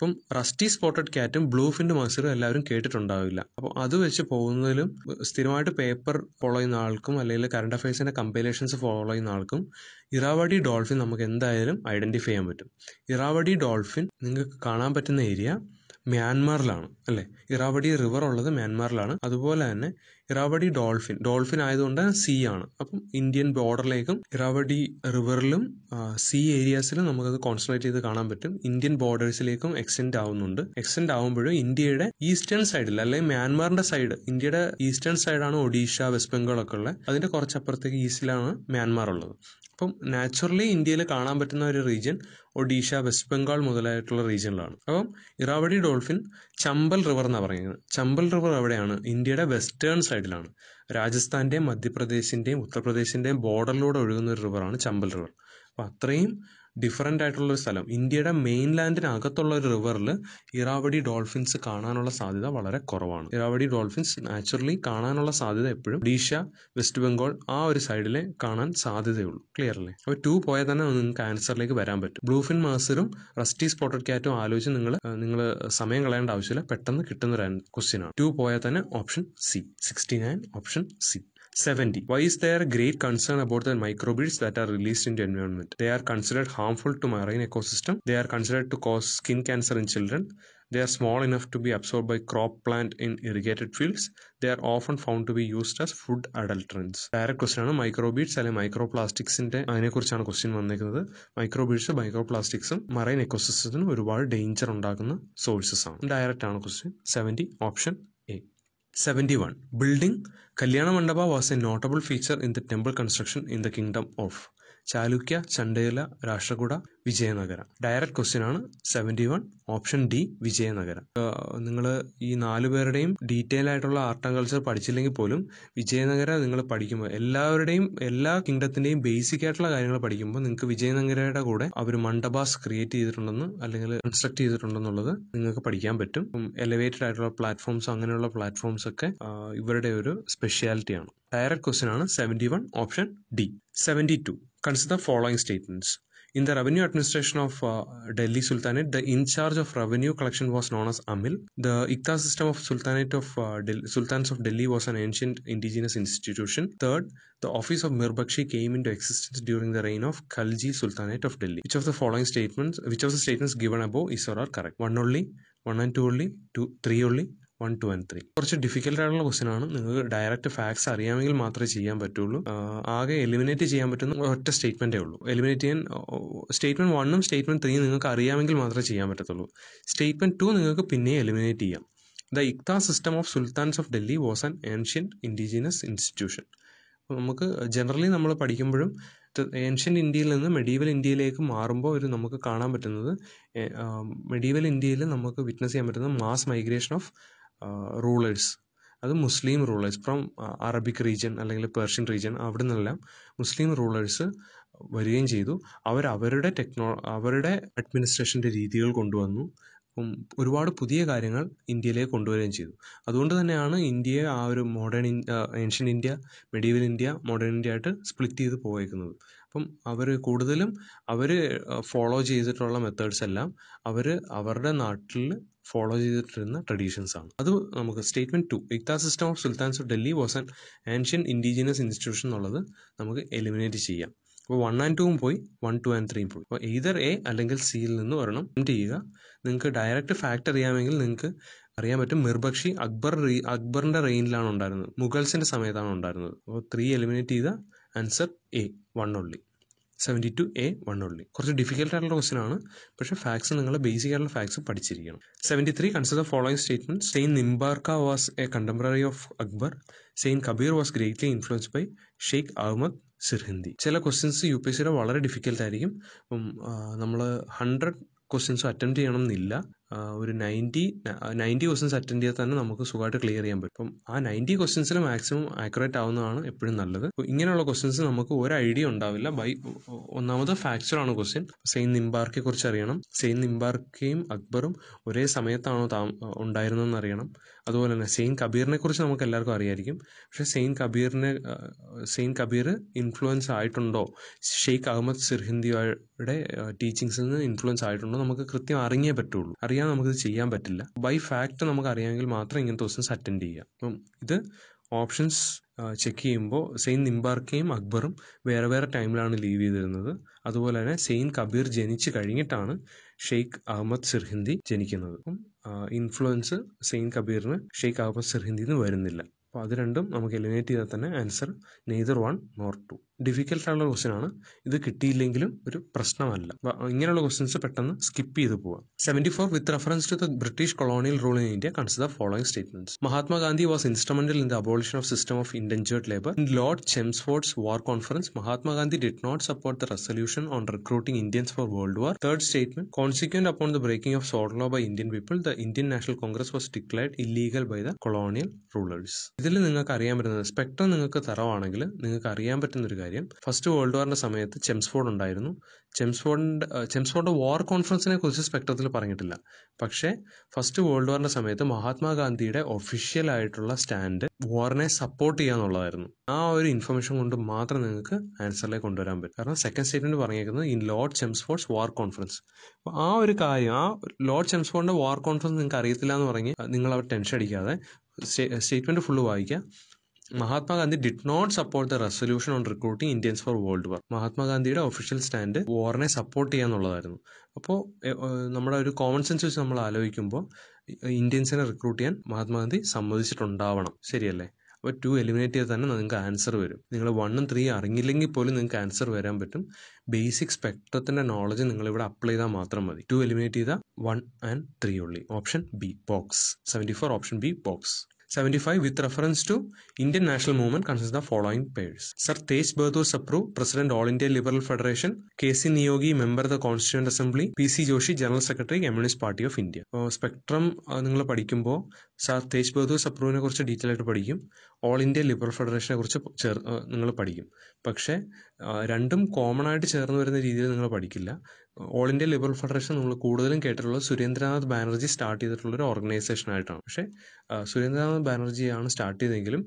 അപ്പം റസ്റ്റി സ്പോട്ടഡ് ക്യാറ്റും ബ്ലൂ ഫിൻഡ് മസറും എല്ലാവരും കേട്ടിട്ടുണ്ടാവില്ല അപ്പോൾ അത് വെച്ച് പോകുന്നതിലും സ്ഥിരമായിട്ട് പേപ്പർ ഫോളോ ചെയ്യുന്ന ആൾക്കും അല്ലെങ്കിൽ കറണ്ട് അഫയേഴ്സിൻ്റെ കമ്പൈലേഷൻസ് ഫോളോ ചെയ്യുന്ന ആൾക്കും ഇറാവടി ഡോൾഫിൻ നമുക്ക് എന്തായാലും ഐഡൻറ്റിഫൈ ചെയ്യാൻ പറ്റും ഇറാവടി ഡോൾഫിൻ നിങ്ങൾക്ക് കാണാൻ പറ്റുന്ന ഏരിയ മ്യാൻമാറിലാണ് അല്ലേ ഇറാവടി റിവർ ഉള്ളത് മ്യാൻമാറിലാണ് അതുപോലെ തന്നെ ഇറാവടി ഡോൾഫിൻ ഡോൾഫിൻ ആയതുകൊണ്ട് സീ ആണ് അപ്പം ഇന്ത്യൻ ബോർഡറിലേക്കും ഇറാവടി റിവറിലും സീ ഏരിയാസിലും നമുക്കത് കോൺസെൻട്രേറ്റ് ചെയ്ത് കാണാൻ പറ്റും ഇന്ത്യൻ ബോർഡേഴ്സിലേക്കും എക്സ്റ്റെൻഡ് ആവുന്നുണ്ട് എക്സ്റ്റെൻഡ് ആവുമ്പോഴും ഇന്ത്യയുടെ ഈസ്റ്റേൺ സൈഡിൽ അല്ലെങ്കിൽ മ്യാൻമാറിന്റെ സൈഡ് ഇന്ത്യയുടെ ഈസ്റ്റേൺ സൈഡാണ് ഒഡീഷ വെസ്റ്റ് ബംഗാൾ ഒക്കെ ഉള്ളത് അതിന്റെ കുറച്ചപ്പുറത്തേക്ക് ഈസ്റ്റിലാണ് മ്യാൻമാർ ഉള്ളത് അപ്പം നാച്ചുറലി ഇന്ത്യയിൽ കാണാൻ പറ്റുന്ന ഒരു റീജിയൻ ഒഡീഷ വെസ്റ്റ് ബംഗാൾ മുതലായിട്ടുള്ള റീജിയനിലാണ് അപ്പം ഇറാവടി ഡോൾഫിൻ ചമ്പൽ റിവർ എന്നാണ് പറയുന്നത് ചമ്പൽ റിവർ എവിടെയാണ് ഇന്ത്യയുടെ വെസ്റ്റേൺ സൈഡിലാണ് രാജസ്ഥാന്റെയും മധ്യപ്രദേശിന്റെയും ഉത്തർപ്രദേശിന്റെയും ബോർഡറിലൂടെ ഒഴുകുന്ന ഒരു റിവറാണ് ചമ്പൽ റിവർ അപ്പം അത്രയും ഡിഫറൻ്റ് ആയിട്ടുള്ള ഒരു സ്ഥലം ഇന്ത്യയുടെ മെയിൻ ലാൻഡിനകത്തുള്ള ഒരു റിവറിൽ ഇറാവടി ഡോൾഫിൻസ് കാണാനുള്ള സാധ്യത വളരെ കുറവാണ് ഇറാവടി ഡോൾഫിൻസ് നാച്ചുറലി കാണാനുള്ള സാധ്യത എപ്പോഴും ഒഡീഷ വെസ്റ്റ് ബംഗാൾ ആ ഒരു സൈഡിലെ കാണാൻ സാധ്യതയുള്ളൂ ക്ലിയർ അല്ലേ അപ്പോൾ ടു പോയാൽ തന്നെ നിങ്ങൾക്ക് ആൻസറിലേക്ക് വരാൻ പറ്റും ബ്ലൂഫിൻ മാസറും റസ്റ്റി സ്പോട്ടഡ് ക്യാറ്റും ആലോചിച്ച് നിങ്ങൾ നിങ്ങൾ സമയം കളയേണ്ട ആവശ്യമില്ല പെട്ടെന്ന് കിട്ടുന്ന ഒരു ക്വസ്റ്റ്യൻ ആണ് ടു പോയാൽ തന്നെ option C sixty nine option C 70. Why is there great concern about the microbeads that are released into environment? They are considered harmful to marine ecosystem. They are considered to cause skin cancer in children. They are small enough to be absorbed by crop plant in irrigated fields. They are often found to be used as food adulterants. Direct question ആണ് microbeads അല്ലെങ്കിൽ micro പ്ലാസ്റ്റിക്സിന്റെ അതിനെക്കുറിച്ചാണ് question വന്നിരിക്കുന്നത് മൈക്രോബീഡ്സ് micro പ്ലാസ്റ്റിക്സും marine എക്കോസിസ്റ്റത്തിന് ഒരുപാട് danger ഉണ്ടാക്കുന്ന sources ആണ് direct ആണ് question seventy option A 71. Building Kalyana Mandapa was a notable feature in the temple construction in the kingdom of Chalukya Chandela Rashtrakuta Vijayanagara direct question ആണ് seventy one option D Vijayanagara നിങ്ങൾ ഈ നാലു പേരുടെയും ഡീറ്റെയിൽ ആയിട്ടുള്ള ആർട്ട് ആൻഡ് കൾച്ചർ പഠിച്ചില്ലെങ്കിൽ പോലും വിജയനഗര നിങ്ങൾ പഠിക്കുമ്പോൾ എല്ലാവരുടെയും എല്ലാ കിങ്ഡത്തിന്റെയും ബേസിക് ആയിട്ടുള്ള കാര്യങ്ങൾ പഠിക്കുമ്പോൾ നിങ്ങൾക്ക് വിജയനഗരയുടെ കൂടെ അവർ മണ്ഡപാസ് ക്രിയേറ്റ് ചെയ്തിട്ടുണ്ടെന്ന് അല്ലെങ്കിൽ കൺസ്ട്രക്ട് ചെയ്തിട്ടുണ്ടെന്നുള്ളത് നിങ്ങൾക്ക് പഠിക്കാൻ പറ്റും എലിവേറ്റഡ് ആയിട്ടുള്ള പ്ലാറ്റ്ഫോംസ് അങ്ങനെയുള്ള പ്ലാറ്റ്ഫോംസ് ഒക്കെ ഇവരുടെ ഒരു സ്പെഷ്യാലിറ്റിയാണ് ഡയറക്റ്റ് ക്വസ്റ്റ്യൻ ആണ് seventy one option D seventy two consider following statements In the revenue administration of uh, Delhi Sultanate, the in charge of revenue collection was known as Amil. The Ikta system of Sultanate of uh, Del- Sultans of Delhi was an ancient indigenous institution. Third, the office of Mirbakshi came into existence during the reign of Khalji Sultanate of Delhi. Which of the following statements, which of the statements given above is or are correct? One only, one and two only, two, three only, one two and three കുറച്ച് difficult ആയിട്ടുള്ള question ആണ് നിങ്ങൾക്ക് direct facts അറിയാമെങ്കിൽ മാത്രമേ ചെയ്യാൻ പറ്റുള്ളൂ ആകെ eliminate ചെയ്യാൻ പറ്റുന്ന ഒറ്റ സ്റ്റേറ്റ്മെന്റേ ഉള്ളൂ എലിമിനേറ്റ് ചെയ്യാൻ സ്റ്റേറ്റ്മെന്റ് വണ്ണും സ്റ്റേറ്റ്മെന്റ് ത്രീയും നിങ്ങൾക്ക് അറിയാമെങ്കിൽ മാത്രമേ ചെയ്യാൻ പറ്റത്തുള്ളൂ സ്റ്റേറ്റ്മെന്റ് ടു നിങ്ങൾക്ക് പിന്നെ എലിമിനേറ്റ് ചെയ്യാം the iqta system of sultans of Delhi was an ancient indigenous institution നമുക്ക് ജനറലി നമ്മൾ പഠിക്കുമ്പോഴും ഏൻഷ്യൻ ഇന്ത്യയിൽ നിന്ന് മെഡീവൽ ഇന്ത്യയിലേക്ക് മാറുമ്പോൾ ഒരു നമുക്ക് കാണാൻ പറ്റുന്നത് മെഡീവൽ ഇന്ത്യയിൽ നമുക്ക് വിറ്റ്നസ് ചെയ്യാൻ പറ്റുന്നത് മാസ് മൈഗ്രേഷൻ ഓഫ് റൂളേഴ്സ് അത് Muslim rulers from Arabic region അല്ലെങ്കിൽ പേർഷ്യൻ റീജിയൻ അവിടെ നിന്നെല്ലാം മുസ്ലിം റൂളേഴ്സ് വരികയും ചെയ്തു അവർ അവരുടെ ടെക്നോ അവരുടെ അഡ്മിനിസ്ട്രേഷൻ്റെ രീതികൾ കൊണ്ടുവന്നു അപ്പം ഒരുപാട് പുതിയ കാര്യങ്ങൾ ഇന്ത്യയിലേക്ക് കൊണ്ടുവരികയും ചെയ്തു അതുകൊണ്ട് തന്നെയാണ് ഇന്ത്യയെ ആ ഒരു modern ancient India medieval India modern India ആയിട്ട് സ്പ്ലിറ്റ് ചെയ്ത് പോയേക്കുന്നത് അപ്പം അവർ കൂടുതലും അവർ ഫോളോ ചെയ്തിട്ടുള്ള മെത്തേഡ്സ് എല്ലാം അവർ അവരുടെ നാട്ടിൽ ഫോളോ ചെയ്തിട്ടിരുന്ന ട്രഡീഷൻസ് ആണ് അത് നമുക്ക് statement two iqta system of sultans of Delhi was an ancient indigenous institution എന്നുള്ളത് നമുക്ക് എലിമിനേറ്റ് ചെയ്യാം അപ്പോൾ വൺ ആൻഡ് ടൂവും പോയി വൺ ടു ആൻഡ് ത്രീയും പോയി അപ്പോൾ എയ്തർ എ അല്ലെങ്കിൽ സിയിൽ നിന്ന് ഒരെണ്ണം എൻഡ് ചെയ്യുക നിങ്ങൾക്ക് ഡയറക്റ്റ് ഫാക്ട് അറിയാമെങ്കിൽ നിങ്ങൾക്ക് അറിയാൻ പറ്റും മിർബക്ഷി അക്ബർ അക്ബറിന്റെ റെയിനിലാണ് ഉണ്ടായിരുന്നത് മുഗൾസിന്റെ സമയത്താണ് ഉണ്ടായിരുന്നത് അപ്പോൾ ത്രീ എലിമിനേറ്റ് ചെയ്ത answer A one only seventy two A one only കുറച്ച് ഡിഫിക്കൽട്ട് ആയിട്ടുള്ള ക്വസ്റ്റൻ ആണ് പക്ഷേ ഫാക്ട്സ് നിങ്ങൾ ബേസിക് ആയിട്ടുള്ള ഫാക്ട്സ് പഠിച്ചിരിക്കണം seventy three consider following statement saint Nimbarka was a contemporary of Akbar saint Kabir was greatly influence by Shaikh Ahmad Sirhindi ചില questions U P S സിയുടെ വളരെ ഡിഫിക്കൽട്ട് ആയിരിക്കും അപ്പം നമ്മൾ ഹൺഡ്രഡ് ക്വസ്റ്റ്യൻസ് അറ്റൻഡ് ചെയ്യണം എന്നില്ല ഒരു നയൻറ്റി നയൻറ്റി ക്വസ്റ്റ്യൻസ് അറ്റൻഡ് ചെയ്താൽ തന്നെ നമുക്ക് സുഖമായിട്ട് ക്ലിയർ ചെയ്യാൻ പറ്റും അപ്പം ആ നയൻറ്റി ക്വസ്റ്റ്യൻസിൽ മാക്സിമം ആക്യുറേറ്റ് ആവുന്നതാണ് എപ്പോഴും നല്ലത് അപ്പോൾ ഇങ്ങനെയുള്ള ക്വസ്റ്റ്യൻസ് നമുക്ക് ഒരു ഐഡിയ ഉണ്ടാവില്ല ബൈ ഒന്നാമത് ഫാക്ചർ ആണ് ക്വസ്റ്റ്യൻ സെയിൻ നിംബാർക്കെ കുറിച്ച് അറിയണം സെയിൻ നിംബാർക്കയും അക്ബറും ഒരേ സമയത്താണോ താ ഉണ്ടായിരുന്നതെന്ന് അറിയണം അതുപോലെ തന്നെ സെയിൻ കബീറിനെ കുറിച്ച് നമുക്ക് എല്ലാവർക്കും അറിയായിരിക്കും പക്ഷേ സെയിൻ കബീറിനെ സെയിൻ കബീർ ഇൻഫ്ലുവൻസ് ആയിട്ടുണ്ടോ ഷെയ്ഖ് അഹമ്മദ് സിർഹിന്ദിയുടെ ടീച്ചിങ്സിൽ നിന്ന് ഇൻഫ്ലുവൻസ് ആയിട്ടുണ്ടോ നമുക്ക് കൃത്യം അറിഞ്ഞേ പറ്റുള്ളൂ അറിയാൻ അറിയാതെ നമുക്കിത് ചെയ്യാൻ പറ്റില്ല ബൈ ഫാക്ട് നമുക്ക് അറിയാമെങ്കിൽ മാത്രം ഇങ്ങനത്തെ ക്വസ്റ്റ്യൻസ് അറ്റൻഡ് ചെയ്യുക അപ്പം ഇത് ഓപ്ഷൻസ് ചെക്ക് ചെയ്യുമ്പോൾ സെയിൻ നിംബാർക്കയും അക്ബറും വേറെ വേറെ ടൈമിലാണ് ലീവ് ചെയ്തിരുന്നത് അതുപോലെ തന്നെ സെയിൻ കബീർ ജനിച്ച് കഴിഞ്ഞിട്ടാണ് ഷെയ്ഖ് അഹമ്മദ് സിർഹിന്ദി ജനിക്കുന്നത് അപ്പം ഇൻഫ്ലുവൻസ് സെയിൻ കബീറിന് ഷെയ്ഖ് അഹമ്മദ് സിർഹിന്ദിന്ന് വരുന്നില്ല അപ്പോൾ അത് രണ്ടും നമുക്ക് എലിമിനേറ്റ് ചെയ്താൽ തന്നെ answer neither one nor two difficult ആയിട്ടുള്ള ക്വസ്റ്റ്യൻ ആണ് ഇത് കിട്ടിയില്ലെങ്കിലും ഒരു പ്രശ്നമല്ല അപ്പൊ ഇങ്ങനെയുള്ള ക്വസ്റ്റ്യൻസ് പെട്ടെന്ന് സ്കിപ്പ് ചെയ്ത് പോവാം seventy four with reference to the British colonial rule in India consider following statements Mahatma Gandhi was instrumental in the abolition of system of indentured labour in Lord Chelmsford's war conference Mahatma Gandhi did not support the resolution on recruiting Indians for World War third statement consequent upon the breaking of salt law by Indian people the Indian National Congress was declared illegal by the colonial rulers ഇതിൽ നിങ്ങൾക്ക് അറിയാൻ പറ്റുന്നത് spectrum നിങ്ങൾക്ക് തറവാണെങ്കിൽ നിങ്ങൾക്ക് അറിയാൻ പറ്റുന്ന ഒരു കാര്യം ഫസ്റ്റ് വേൾഡ് വാറിന്റെ സമയത്ത് ചെംസ്ഫോർഡ് ഉണ്ടായിരുന്നു ചെംസ്ഫോർഡിന്റെ ചെംസ്ഫോർഡ് വാർ കോൺഫറൻസിനെ കുറിച്ച് സ്പെക്ട്രത്തിൽ പറഞ്ഞിട്ടില്ല പക്ഷേ ഫസ്റ്റ് വേൾഡ് വാറിന്റെ സമയത്ത് മഹാത്മാഗാന്ധിയുടെ ഒഫീഷ്യൽ ആയിട്ടുള്ള സ്റ്റാൻഡ് വാറിനെ സപ്പോർട്ട് ചെയ്യാന്നുള്ളതായിരുന്നു ആ ഒരു ഇൻഫർമേഷൻ കൊണ്ട് മാത്രം നിങ്ങൾക്ക് ആൻസറിലേക്ക് കൊണ്ടുവരാൻ പറ്റും കാരണം സെക്കൻഡ് സ്റ്റേറ്റ്മെന്റ് പറഞ്ഞേക്കുന്നത് in Lord Chelmsford's war conference അപ്പോൾ ആ ഒരു കാര്യം ആ ലോർഡ് ചെംസ്ഫോർഡിന്റെ വാർ കോൺഫറൻസ് നിങ്ങൾക്ക് അറിയത്തില്ല എന്ന് പറഞ്ഞ് നിങ്ങൾ അവർ ടെൻഷൻ അടിക്കാതെ സ്റ്റേറ്റ്മെന്റ് ഫുള്ള് വായിക്കുക Mahatma Gandhi did not support the resolution on recruiting Indians for World War മഹാത്മാഗാന്ധിയുടെ ഒഫീഷ്യൽ സ്റ്റാൻഡ് വാറിനെ സപ്പോർട്ട് ചെയ്യാന്നുള്ളതായിരുന്നു അപ്പോൾ നമ്മുടെ ഒരു കോമൺ സെൻസ് വെച്ച് നമ്മൾ ആലോചിക്കുമ്പോൾ ഇന്ത്യൻസിനെ റിക്രൂട്ട് ചെയ്യാൻ മഹാത്മാഗാന്ധി സമ്മതിച്ചിട്ടുണ്ടാവണം ശരിയല്ലേ അപ്പോൾ ടു എലിമിനേറ്റ് ചെയ്താൽ തന്നെ നിങ്ങൾക്ക് ആൻസർ വരും നിങ്ങൾ വണ്ണും ത്രീ അറിഞ്ഞില്ലെങ്കിൽ പോലും നിങ്ങൾക്ക് ആൻസർ വരാൻ പറ്റും ബേസിക് സ്പെക്ട്രത്തിന്റെ നോളജ് നിങ്ങൾ ഇവിടെ അപ്ലൈ ചെയ്താൽ മാത്രം മതി ടു എലിമിനേറ്റ് ചെയ്താൽ one and three only option B box seventy four option B box 75 with reference to Indian national movement consists the following pairs. Sir Tej Bahadur Sapru, President All India Liberal Federation, K.C. Niyogi, Member of the Constituent Assembly, P.C. Joshi, General Secretary, Communist Party of India. Spectrum നിങ്ങൾ പഠിക്കുമ്പോൾ sir Tej Bahadur സപ്രുവിനെ കുറിച്ച് detail ആയിട്ട് പഠിക്കും all India liberal ഫെഡറേഷനെ കുറിച്ച് ചേർ നിങ്ങൾ പഠിക്കും പക്ഷേ രണ്ടും കോമൺ ആയിട്ട് ചേർന്ന് വരുന്ന രീതിയിൽ നിങ്ങൾ പഠിക്കില്ല ഓൾ ഇന്ത്യ ലിബറൽ ഫെഡറേഷൻ നമ്മൾ കൂടുതലും കേട്ടിട്ടുള്ളത് സുരേന്ദ്രനാഥ് ബാനർജി സ്റ്റാർട്ട് ചെയ്തിട്ടുള്ള ഒരു ഓർഗനൈസേഷൻ ആയിട്ടാണ് പക്ഷേ സുരേന്ദ്രനാഥ് ബാനർജിയാണ് സ്റ്റാർട്ട് ചെയ്തെങ്കിലും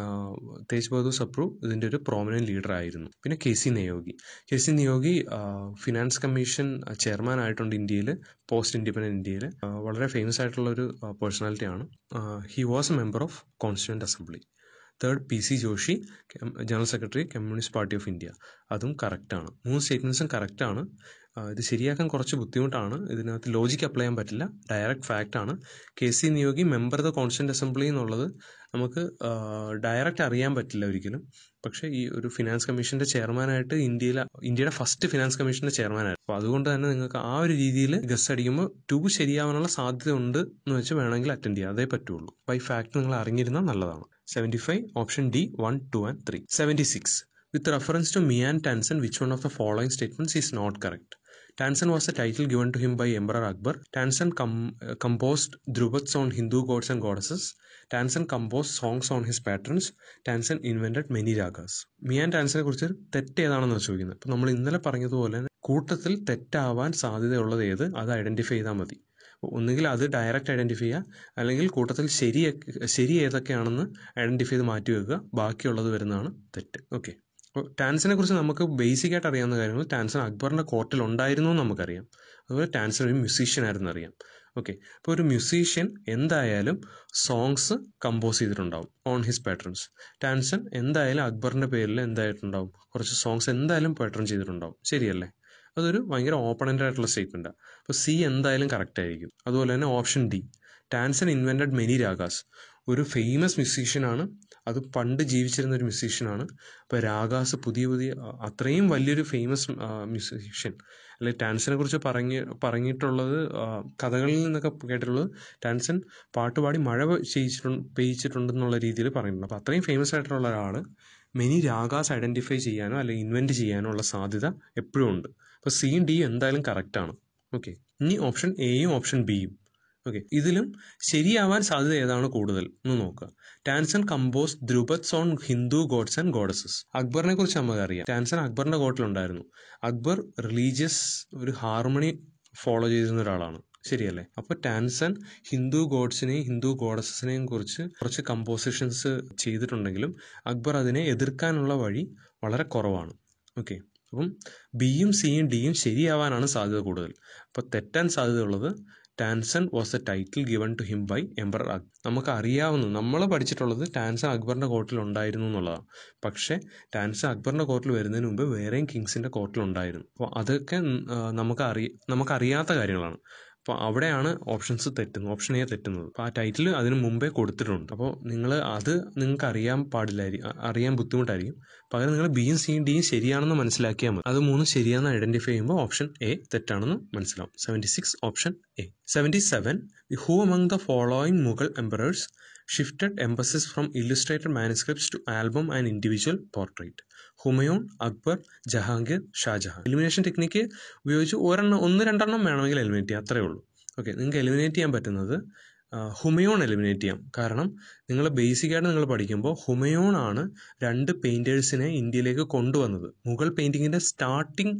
തേജ് ബഹദൂർ സപ്രു ഇതിൻ്റെ ഒരു പ്രോമിനന്റ് ലീഡർ ആയിരുന്നു പിന്നെ K C Neogy K C Neogy finance commission chairman ആയിട്ടുണ്ട് ഇന്ത്യയിൽ പോസ്റ്റ് ഇൻഡിപെൻഡന്റ് ഇന്ത്യയിൽ വളരെ ഫേമസ് ആയിട്ടുള്ള ഒരു പേഴ്സണാലിറ്റിയാണ് he was a member of constituent assembly third P C Joshi general secretary Communist Party of India അതും കറക്റ്റാണ് മൂന്ന് സ്റ്റേറ്റ്മെൻറ്റ്സും കറക്റ്റാണ് ഇത് ശരിയാക്കാൻ കുറച്ച് ബുദ്ധിമുട്ടാണ് ഇതിനകത്ത് ലോജിക്ക് അപ്ലൈ ചെയ്യാൻ പറ്റില്ല ഡയറക്റ്റ് ഫാക്റ്റ് ആണ് K C Neogy member of the constant assembly എന്നുള്ളത് നമുക്ക് ഡയറക്റ്റ് അറിയാൻ പറ്റില്ല ഒരിക്കലും പക്ഷേ ഈ ഒരു ഫിനാൻസ് കമ്മീഷന്റെ ചെയർമാനായിട്ട് ഇന്ത്യയിലെ ഇന്ത്യയുടെ ഫസ്റ്റ് ഫിനാൻസ് കമ്മീഷന്റെ ചെയർമാനായിരുന്നു അപ്പോൾ അതുകൊണ്ട് തന്നെ നിങ്ങൾക്ക് ആ ഒരു രീതിയിൽ ഗസ് അടിക്കുമ്പോൾ ടു ശരിയാവാനുള്ള സാധ്യത ഉണ്ട് എന്ന് വെച്ച് വേണമെങ്കിൽ അറ്റൻഡ് ചെയ്യാം അതേ പറ്റുള്ളൂ ബൈ ഫാക്ട് നിങ്ങൾ അറിഞ്ഞിരുന്നാൽ നല്ലതാണ് seventy five option D one two and three seventy six with reference to Mian Tansen which one of the following statements is not correct Tansen was the title given to him by Emperor Akbar. Tansen com- uh, composed Drupats on Hindu gods and goddesses. Tansen composed songs on his patrons. Tansen invented many ragas. Mian ടാൻസിനെ കുറിച്ച് തെറ്റ് ഏതാണെന്ന് ചോദിക്കുന്നത് അപ്പം നമ്മൾ ഇന്നലെ പറഞ്ഞതുപോലെ കൂട്ടത്തിൽ തെറ്റാവാൻ സാധ്യതയുള്ളത് ഏത് അത് ഐഡന്റിഫൈ ചെയ്താൽ മതി ഒന്നുകിൽ അത് ഡയറക്റ്റ് ഐഡന്റിഫൈ ചെയ്യുക അല്ലെങ്കിൽ കൂട്ടത്തിൽ ശരി ശരി ഏതൊക്കെയാണെന്ന് ഐഡന്റിഫൈ ചെയ്ത് മാറ്റി വെക്കുക ബാക്കിയുള്ളത് വരുന്നതാണ് തെറ്റ് ഓക്കെ അപ്പോൾ ടാൻസിനെ കുറിച്ച് നമുക്ക് ബേസിക് ആയിട്ട് അറിയാവുന്ന കാര്യങ്ങൾ ടാൻസൺ അക്ബറിന്റെ കോർട്ടിൽ ഉണ്ടായിരുന്നു എന്ന് നമുക്കറിയാം അതുപോലെ ടാൻസൺ ഒരു മ്യൂസീഷ്യൻ ആയിരുന്നു അറിയാം ഓക്കെ അപ്പോൾ ഒരു മ്യൂസീഷ്യൻ എന്തായാലും സോങ്സ് കമ്പോസ് ചെയ്തിട്ടുണ്ടാവും ഓൺ ഹിസ് പാറ്റേൺസ് ടാൻസൺ എന്തായാലും അക്ബറിന്റെ പേരിൽ എന്തായിട്ടുണ്ടാവും കുറച്ച് സോങ്സ് എന്തായാലും പാറ്റേൺ ചെയ്തിട്ടുണ്ടാവും ശരിയല്ലേ അതൊരു ഭയങ്കര ഓപ്പണൻ്റ് ആയിട്ടുള്ള സ്റ്റേറ്റ്മെൻറ്റാണ് അപ്പോൾ സി എന്തായാലും കറക്റ്റ് ആയിരിക്കും അതുപോലെ തന്നെ option D Tansen invented many ragas ഒരു ഫേമസ് മ്യൂസീഷ്യനാണ് അത് പണ്ട് ജീവിച്ചിരുന്ന ഒരു മ്യൂസീഷ്യനാണ് അപ്പോൾ രാഗാസ് പുതിയ പുതിയ അത്രയും വലിയൊരു ഫേമസ് മ്യൂസീഷ്യൻ അല്ലെങ്കിൽ ടാൻസിനെ കുറിച്ച് പറഞ്ഞ് പറഞ്ഞിട്ടുള്ളത് കഥകളിൽ നിന്നൊക്കെ കേട്ടിട്ടുള്ളത് ടാൻസൺ പാട്ടുപാടി മഴ ചെയ്യിച്ചിട്ടുണ്ട് പെയ്യിച്ചിട്ടുണ്ടെന്നുള്ള രീതിയിൽ പറയുന്നുണ്ട് അപ്പോൾ അത്രയും ഫേമസ് ആയിട്ടുള്ള ഒരാൾ മെനി രാഗാസ് ഐഡൻറ്റിഫൈ ചെയ്യാനോ അല്ലെങ്കിൽ ഇൻവെൻറ്റ് ചെയ്യാനോ ഉള്ള സാധ്യത എപ്പോഴും ഉണ്ട് അപ്പോൾ സിയും ഡിയും എന്തായാലും കറക്റ്റാണ് ഓക്കെ ഇനി ഓപ്ഷൻ എയും ഓപ്ഷൻ ബിയും ഓക്കെ ഇതിലും ശരിയാവാൻ സാധ്യത ഏതാണ് കൂടുതൽ എന്ന് നോക്കുക Tansen compose dhrupads on Hindu gods and goddesses അക്ബറിനെ കുറിച്ച് നമുക്ക് അറിയാം ടാൻസൺ അക്ബറിന്റെ കോട്ടിലുണ്ടായിരുന്നു അക്ബർ റിലീജിയസ് ഒരു ഹാർമണി ഫോളോ ചെയ്തിരുന്ന ഒരാളാണ് ശരിയല്ലേ അപ്പോൾ ടാൻസൺ ഹിന്ദു ഗോഡ്സിനെയും ഹിന്ദു ഗോഡസസിനെയും കുറിച്ച് കുറച്ച് കമ്പോസിഷൻസ് ചെയ്തിട്ടുണ്ടെങ്കിലും അക്ബർ അതിനെ എതിർക്കാനുള്ള വഴി വളരെ കുറവാണ് ഓക്കെ അപ്പം ബിയും സിയും ഡിയും ശരിയാവാനാണ് സാധ്യത കൂടുതൽ അപ്പോൾ തെറ്റാൻ സാധ്യതയുള്ളത് Tansen was a title given to him by emperor Akbar നമുക്ക് അറിയാവുന്ന നമ്മൾ പഠിച്ചിട്ടുള്ളത് ടാൻസൺ അക്ബറിൻ്റെ കോർട്ടിൽ ഉണ്ടായിരുന്നു എന്നുള്ളതാണ് പക്ഷേ ടാൻസൺ അക്ബറിൻ്റെ കോർട്ടിൽ വരുന്നതിന് മുമ്പ് വേറെയും കിങ്സിൻ്റെ കോർട്ടിൽ ഉണ്ടായിരുന്നു അപ്പോൾ അതൊക്കെ നമുക്ക് അറിയ നമുക്കറിയാത്ത കാര്യങ്ങളാണ് അപ്പോൾ അവിടെയാണ് ഓപ്ഷൻസ് തെറ്റുന്നത് ഓപ്ഷൻ എ തെറ്റുന്നത് അപ്പോൾ ആ ടൈറ്റിൽ അതിന് മുമ്പേ കൊടുത്തിട്ടുണ്ട് അപ്പോൾ നിങ്ങൾ അത് നിങ്ങൾക്ക് അറിയാൻ പാടില്ലായിരിക്കും അറിയാൻ ബുദ്ധിമുട്ടായിരിക്കും പകരം നിങ്ങൾ ബിയും സിയും ഡിയും ശരിയാണെന്ന് മനസ്സിലാക്കിയാൽ മതി അത് മൂന്നും ശരിയാണെന്ന് ഐഡന്റിഫൈ ചെയ്യുമ്പോൾ ഓപ്ഷൻ എ തെറ്റാണെന്ന് മനസ്സിലാവും seventy six option A seventy seven who among the following Mughal emperors shifted emphasis from illustrated manuscripts to album and individual portrait Humayun Akbar Jahangir Shah Jahan elimination technique ഉപയോഗിച്ച് ഒരെണ്ണം ഒന്ന് രണ്ടെണ്ണം വേണമെങ്കിൽ എലിമിനേറ്റ് ചെയ്യാം അത്രയേ ഉള്ളൂ ഓക്കെ നിങ്ങൾക്ക് എലിമിനേറ്റ് ചെയ്യാൻ പറ്റുന്നത് ഹുമയോൺ എലിമിനേറ്റ് ചെയ്യാം കാരണം നിങ്ങൾ ബേസിക്കായിട്ട് നിങ്ങൾ പഠിക്കുമ്പോൾ ഹുമയോൺ ആണ് രണ്ട് പെയിൻറ്റേഴ്സിനെ ഇന്ത്യയിലേക്ക് കൊണ്ടുവന്നത് മുഗൾ പെയിൻറ്റിങ്ങിൻ്റെ സ്റ്റാർട്ടിങ്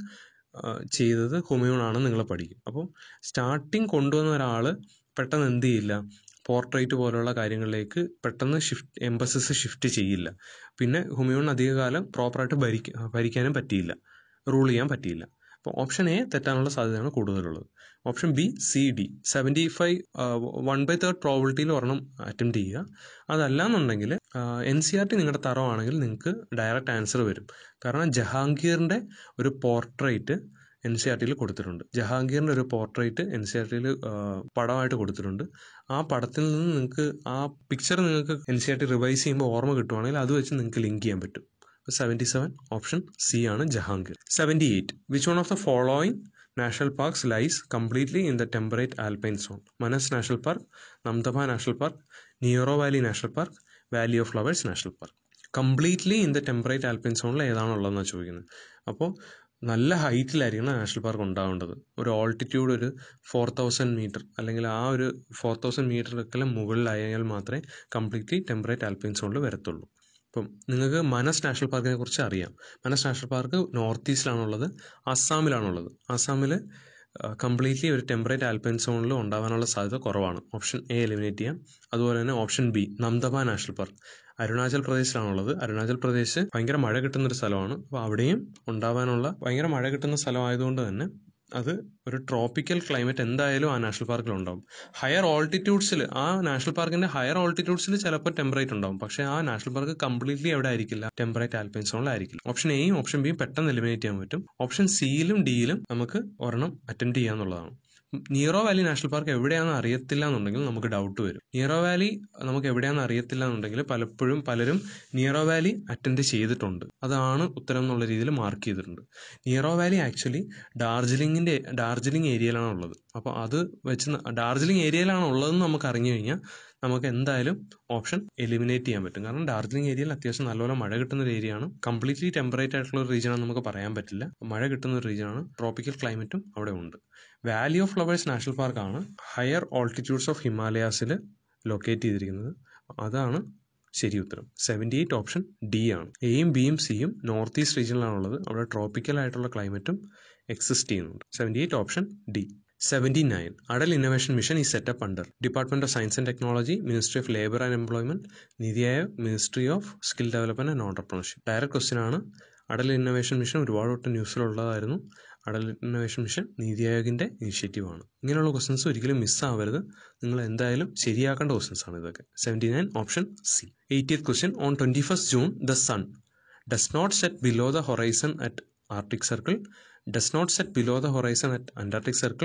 ചെയ്തത് ഹുമയൂൺ ആണ് നിങ്ങൾ പഠിക്കും അപ്പോൾ സ്റ്റാർട്ടിങ് കൊണ്ടുവന്ന ഒരാൾ പെട്ടെന്ന് എന്ത് ചെയ്യില്ല പോർട്രേറ്റ് പോലുള്ള കാര്യങ്ങളിലേക്ക് പെട്ടെന്ന് ഷിഫ്റ്റ് എംബസസ് ഷിഫ്റ്റ് ചെയ്യില്ല പിന്നെ ഹുമയൂൺ അധികകാലം പ്രോപ്പറായിട്ട് ഭരിക്ക ഭരിക്കാനും പറ്റിയില്ല റൂൾ ചെയ്യാൻ പറ്റിയില്ല അപ്പോൾ ഓപ്ഷൻ എ തെറ്റാനുള്ള സാധ്യതയാണ് കൂടുതലുള്ളത് option B C D seventy five one by third പ്രോബിലിറ്റിയിൽ ഒരെണ്ണം അറ്റംപ്റ്റ് ചെയ്യുക അതല്ല എന്നുണ്ടെങ്കിൽ എൻ സി ആർ ടി നിങ്ങളുടെ തറവാണെങ്കിൽ നിങ്ങൾക്ക് ഡയറക്റ്റ് ആൻസർ വരും കാരണം ജഹാംഗീറിൻ്റെ ഒരു പോർട്രേറ്റ് എൻ സി ആർ ടിയിൽ കൊടുത്തിട്ടുണ്ട് ജഹാംഗീറിൻ്റെ ഒരു പോർട്രേറ്റ് എൻ സി ആർ ടിയിൽ പടമായിട്ട് കൊടുത്തിട്ടുണ്ട് ആ പടത്തിൽ നിന്ന് നിങ്ങൾക്ക് ആ പിക്ചർ നിങ്ങൾക്ക് N C R T revise ചെയ്യുമ്പോൾ ഓർമ്മ കിട്ടുവാണെങ്കിൽ അത് വെച്ച് നിങ്ങൾക്ക് ലിങ്ക് ചെയ്യാൻ പറ്റും സെവൻറ്റി സെവൻ ഓപ്ഷൻ സി ആണ് Jahangir seventy eight which one of the following national parks lies completely in the temperate alpine zone Manas national park Namdapha national park Neora valley national park valley of flowers national park completely in the temperate alpine സോണിൽ ഏതാണുള്ളതെന്നാണ് ചോദിക്കുന്നത് അപ്പോൾ നല്ല ഹൈറ്റിലായിരിക്കണം national park ഉണ്ടാവേണ്ടത് ഒരു altitude ഒരു four thousand metre അല്ലെങ്കിൽ ആ ഒരു ഫോർ തൗസൻഡ് മീറ്ററൊക്കെ മുകളിലായാൽ മാത്രമേ കംപ്ലീറ്റ്ലി ടെമ്പറേറ്റ് ആൽപൈൻ സോണിൽ വരത്തുള്ളൂ ഇപ്പം നിങ്ങൾക്ക് മനസ് നാഷണൽ പാർക്കിനെ കുറിച്ച് അറിയാം മനസ് നാഷണൽ പാർക്ക് നോർത്ത് ഈസ്റ്റിലാണുള്ളത് അസ്സാമിലാണുള്ളത് അസ്സാമിൽ കംപ്ലീറ്റ്ലി ഒരു ടെമ്പറേറ്റ് ആൽപൈൻ സോണിൽ ഉണ്ടാകാനുള്ള സാധ്യത കുറവാണ് ഓപ്ഷൻ എ എലിമിനേറ്റ് ചെയ്യാം അതുപോലെ തന്നെ option B Namdapha national park Arunachal പ്രദേശിലാണുള്ളത് അരുണാചൽ പ്രദേശ് ഭയങ്കര മഴ കിട്ടുന്ന ഒരു സ്ഥലമാണ് അപ്പോൾ അവിടെയും ഉണ്ടാവാനുള്ള ഭയങ്കര മഴ കിട്ടുന്ന സ്ഥലമായതുകൊണ്ട് തന്നെ അത് ഒരു ട്രോപ്പിക്കൽ ക്ലൈമറ്റ് എന്തായാലും ആ നാഷണൽ പാർക്കിൽ ഉണ്ടാവും ഹയർ ഓൾട്ടിറ്റ്യൂഡ്സിൽ ആ നാഷണൽ പാർക്കിന്റെ ഹയർ ഓൾട്ടിറ്റ്യൂഡ്സിൽ ചിലപ്പോൾ ടെമ്പറേറ്റ് ഉണ്ടാവും പക്ഷേ ആ നാഷണൽ പാർക്ക് കംപ്ലീറ്റ്ലി അവിടെ ആയിരിക്കില്ല ടെമ്പറേറ്റ് ആൽപൈൻ സോണിലായിരിക്കില്ല ഓപ്ഷൻ എയും ഓപ്ഷൻ ബിയും പെട്ടെന്ന് എലിമിനേറ്റ് ചെയ്യാൻ പറ്റും ഓപ്ഷൻ സിയിലും ഡിയിലും നമുക്ക് ഒരെണ്ണം അറ്റൻഡ് ചെയ്യാന്നുള്ളതാണ് നിയറോ വാലി നാഷണൽ പാർക്ക് എവിടെയാണെന്ന് അറിയത്തില്ല എന്നുണ്ടെങ്കിൽ നമുക്ക് ഡൗട്ട് വരും നിയറോ വാലി നമുക്ക് എവിടെയാണെന്ന് അറിയത്തില്ല എന്നുണ്ടെങ്കിൽ പലപ്പോഴും പലരും നിയറോ വാലി അറ്റൻഡ് ചെയ്തിട്ടുണ്ട് അതാണ് ഉത്തരം എന്നുള്ള രീതിയിൽ മാർക്ക് ചെയ്തിട്ടുണ്ട് നിയറോ വാലി ആക്ച്വലി ഡാർജിലിങ്ങിൻ്റെ ഡാർജിലിംഗ് ഏരിയയിലാണ് ഉള്ളത് അപ്പോൾ അത് വെച്ച് ഡാർജിലിംഗ് ഏരിയയിലാണ് ഉള്ളതെന്ന് നമുക്ക് അറിഞ്ഞു കഴിഞ്ഞാൽ നമുക്ക് എന്തായാലും ഓപ്ഷൻ എലിമിനേറ്റ് ചെയ്യാൻ പറ്റും കാരണം ഡാർജിലിംഗ് ഏരിയയിൽ അത്യാവശ്യം നല്ലപോലെ മഴ കിട്ടുന്ന ഒരു ഏരിയ ആണ് കംപ്ലീറ്റ്ലി ടെമ്പറേറ്റ് ആയിട്ടുള്ള ഒരു റീജിയൻ ആണെന്ന് നമുക്ക് പറയാൻ പറ്റില്ല മഴ കിട്ടുന്ന ഒരു റീജിയൻ ആണ് ട്രോപ്പിക്കൽ ക്ലൈമറ്റും അവിടെ ഉണ്ട് വാലി ഓഫ് ഫ്ലവേഴ്സ് നാഷണൽ പാർക്കാണ് ഹയർ ഓൾട്ടിറ്റ്യൂഡ്സ് ഓഫ് ഹിമാലയാസിൽ ലൊക്കേറ്റ് ചെയ്തിരിക്കുന്നത് അതാണ് ശരി ഉത്തരം സെവൻറ്റി എയ്റ്റ് ഓപ്ഷൻ ഡി ആണ് എയും ബിയും സിയും നോർത്ത് ഈസ്റ്റ് റീജിയനിലാണുള്ളത് അവിടെ ട്രോപ്പിക്കൽ ആയിട്ടുള്ള ക്ലൈമറ്റും എക്സിസ്റ്റ് ചെയ്യുന്നുണ്ട് seventy eight option D seventy nine Atal innovation mission ഈ setup under department of science and technology ministry of labour and employment NITI Aayog ministry of skill development and entrepreneurship direct question ആണ് Atal innovation mission ഒരുപാട് വട്ടം ന്യൂസിലുള്ളതായിരുന്നു Atal innovation mission നീതി ആയോഗിൻ്റെ initiative ആണ് ഇങ്ങനെയുള്ള questions ഒരിക്കലും മിസ്സാവരുത് നിങ്ങൾ എന്തായാലും ശരിയാക്കേണ്ട ക്വസ്റ്റൻസ് ആണ് ഇതൊക്കെ seventy nine option C eightieth question on twenty first June the sun does not set below the horizon at Arctic Circle does not set below the horizon at Antarctic Circle,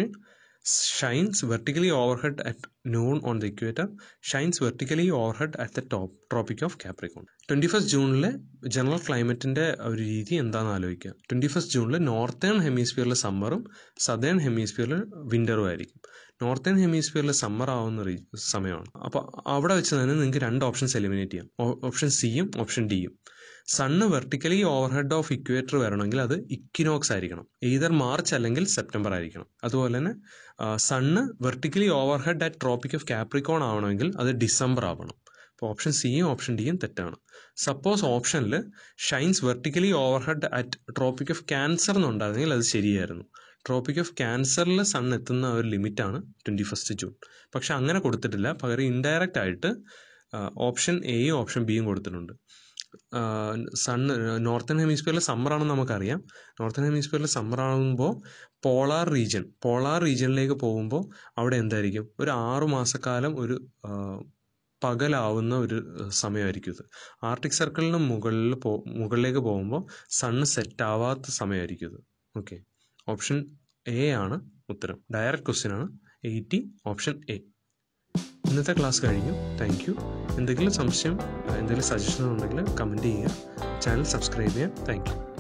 shines vertically overhead at noon on the equator, shines vertically overhead at the top tropic of Capricorn. Twenty first ജൂണിലെ general ക്ലൈമറ്റിൻ്റെ ഒരു രീതി എന്താണെന്ന് ആലോചിക്കുക twenty first ജൂണിൽ northern ഹെമിസ്ഫിയറിൽ സമ്മറും southern ഹെമിസ്ഫിയറിൽ വിൻ്ററും ആയിരിക്കും നോർത്തേൺ ഹെമിസ്ഫിയറിൽ സമ്മർ ആവുന്ന റീ സമയമാണ് അപ്പോൾ അവിടെ വെച്ച് തന്നെ നിങ്ങൾക്ക് രണ്ട് ഓപ്ഷൻസ് എലിമിനേറ്റ് ചെയ്യാം ഓപ്ഷൻ സിയും ഓപ്ഷൻ ഡിയും sun vertically overhead of equator വരണമെങ്കിൽ അത് ഇക്കിനോക്സ് ആയിരിക്കണം എയ്തർ മാർച്ച് അല്ലെങ്കിൽ സെപ്റ്റംബർ ആയിരിക്കണം അതുപോലെ തന്നെ sun vertically overhead at tropic of Capricorn ആവണമെങ്കിൽ അത് ഡിസംബർ ആവണം അപ്പോൾ ഓപ്ഷൻ സിയും ഓപ്ഷൻ ഡിയും തെറ്റാണ് സപ്പോസ് ഓപ്ഷനിൽ shines vertically overhead at tropic of Cancer എന്നുണ്ടായിരുന്നെങ്കിൽ അത് ശരിയായിരുന്നു ട്രോപ്പിക് ഓഫ് ക്യാൻസറിൽ സൺ എത്തുന്ന ഒരു ലിമിറ്റാണ് ട്വൻറ്റി ഫസ്റ്റ് ജൂൺ പക്ഷെ അങ്ങനെ കൊടുത്തിട്ടില്ല പകരം ഇൻഡയറക്റ്റ് ആയിട്ട് ഓപ്ഷൻ എയും ഓപ്ഷൻ ബിയും കൊടുത്തിട്ടുണ്ട് സൺ നോർത്തേൺ ഹെമിസ്ഫിയറിലെ സമ്മറാണെന്ന് നമുക്കറിയാം നോർത്തേൺ ഹെമിസ്ഫിയറിൽ സമ്മർ ആകുമ്പോൾ പോളാർ റീജിയൻ പോളാർ റീജിയനിലേക്ക് പോകുമ്പോൾ അവിടെ എന്തായിരിക്കും ഒരു ആറു മാസക്കാലം ഒരു ആ, പകലാവുന്ന ഒരു സമയമായിരിക്കും ഇത് ആർട്ടിക് സർക്കിളിന് മുകളിൽ പോ മുകളിലേക്ക് പോകുമ്പോൾ സണ്ണ് സെറ്റ് ആവാത്ത സമയമായിരിക്കും ഇത് ഓക്കെ ഓപ്ഷൻ എ ആണ് ഉത്തരം ഡയറക്റ്റ് ക്വസ്റ്റ്യൻ ആണ് എയ്റ്റി ഓപ്ഷൻ എ ഇന്നത്തെ ക്ലാസ് കഴിഞ്ഞു താങ്ക് യു എന്തെങ്കിലും സംശയം എന്തെങ്കിലും സജഷൻ ഉണ്ടെങ്കിൽ കമൻറ്റ് ചെയ്യുക ചാനൽ സബ്സ്ക്രൈബ് ചെയ്യുക താങ്ക് യു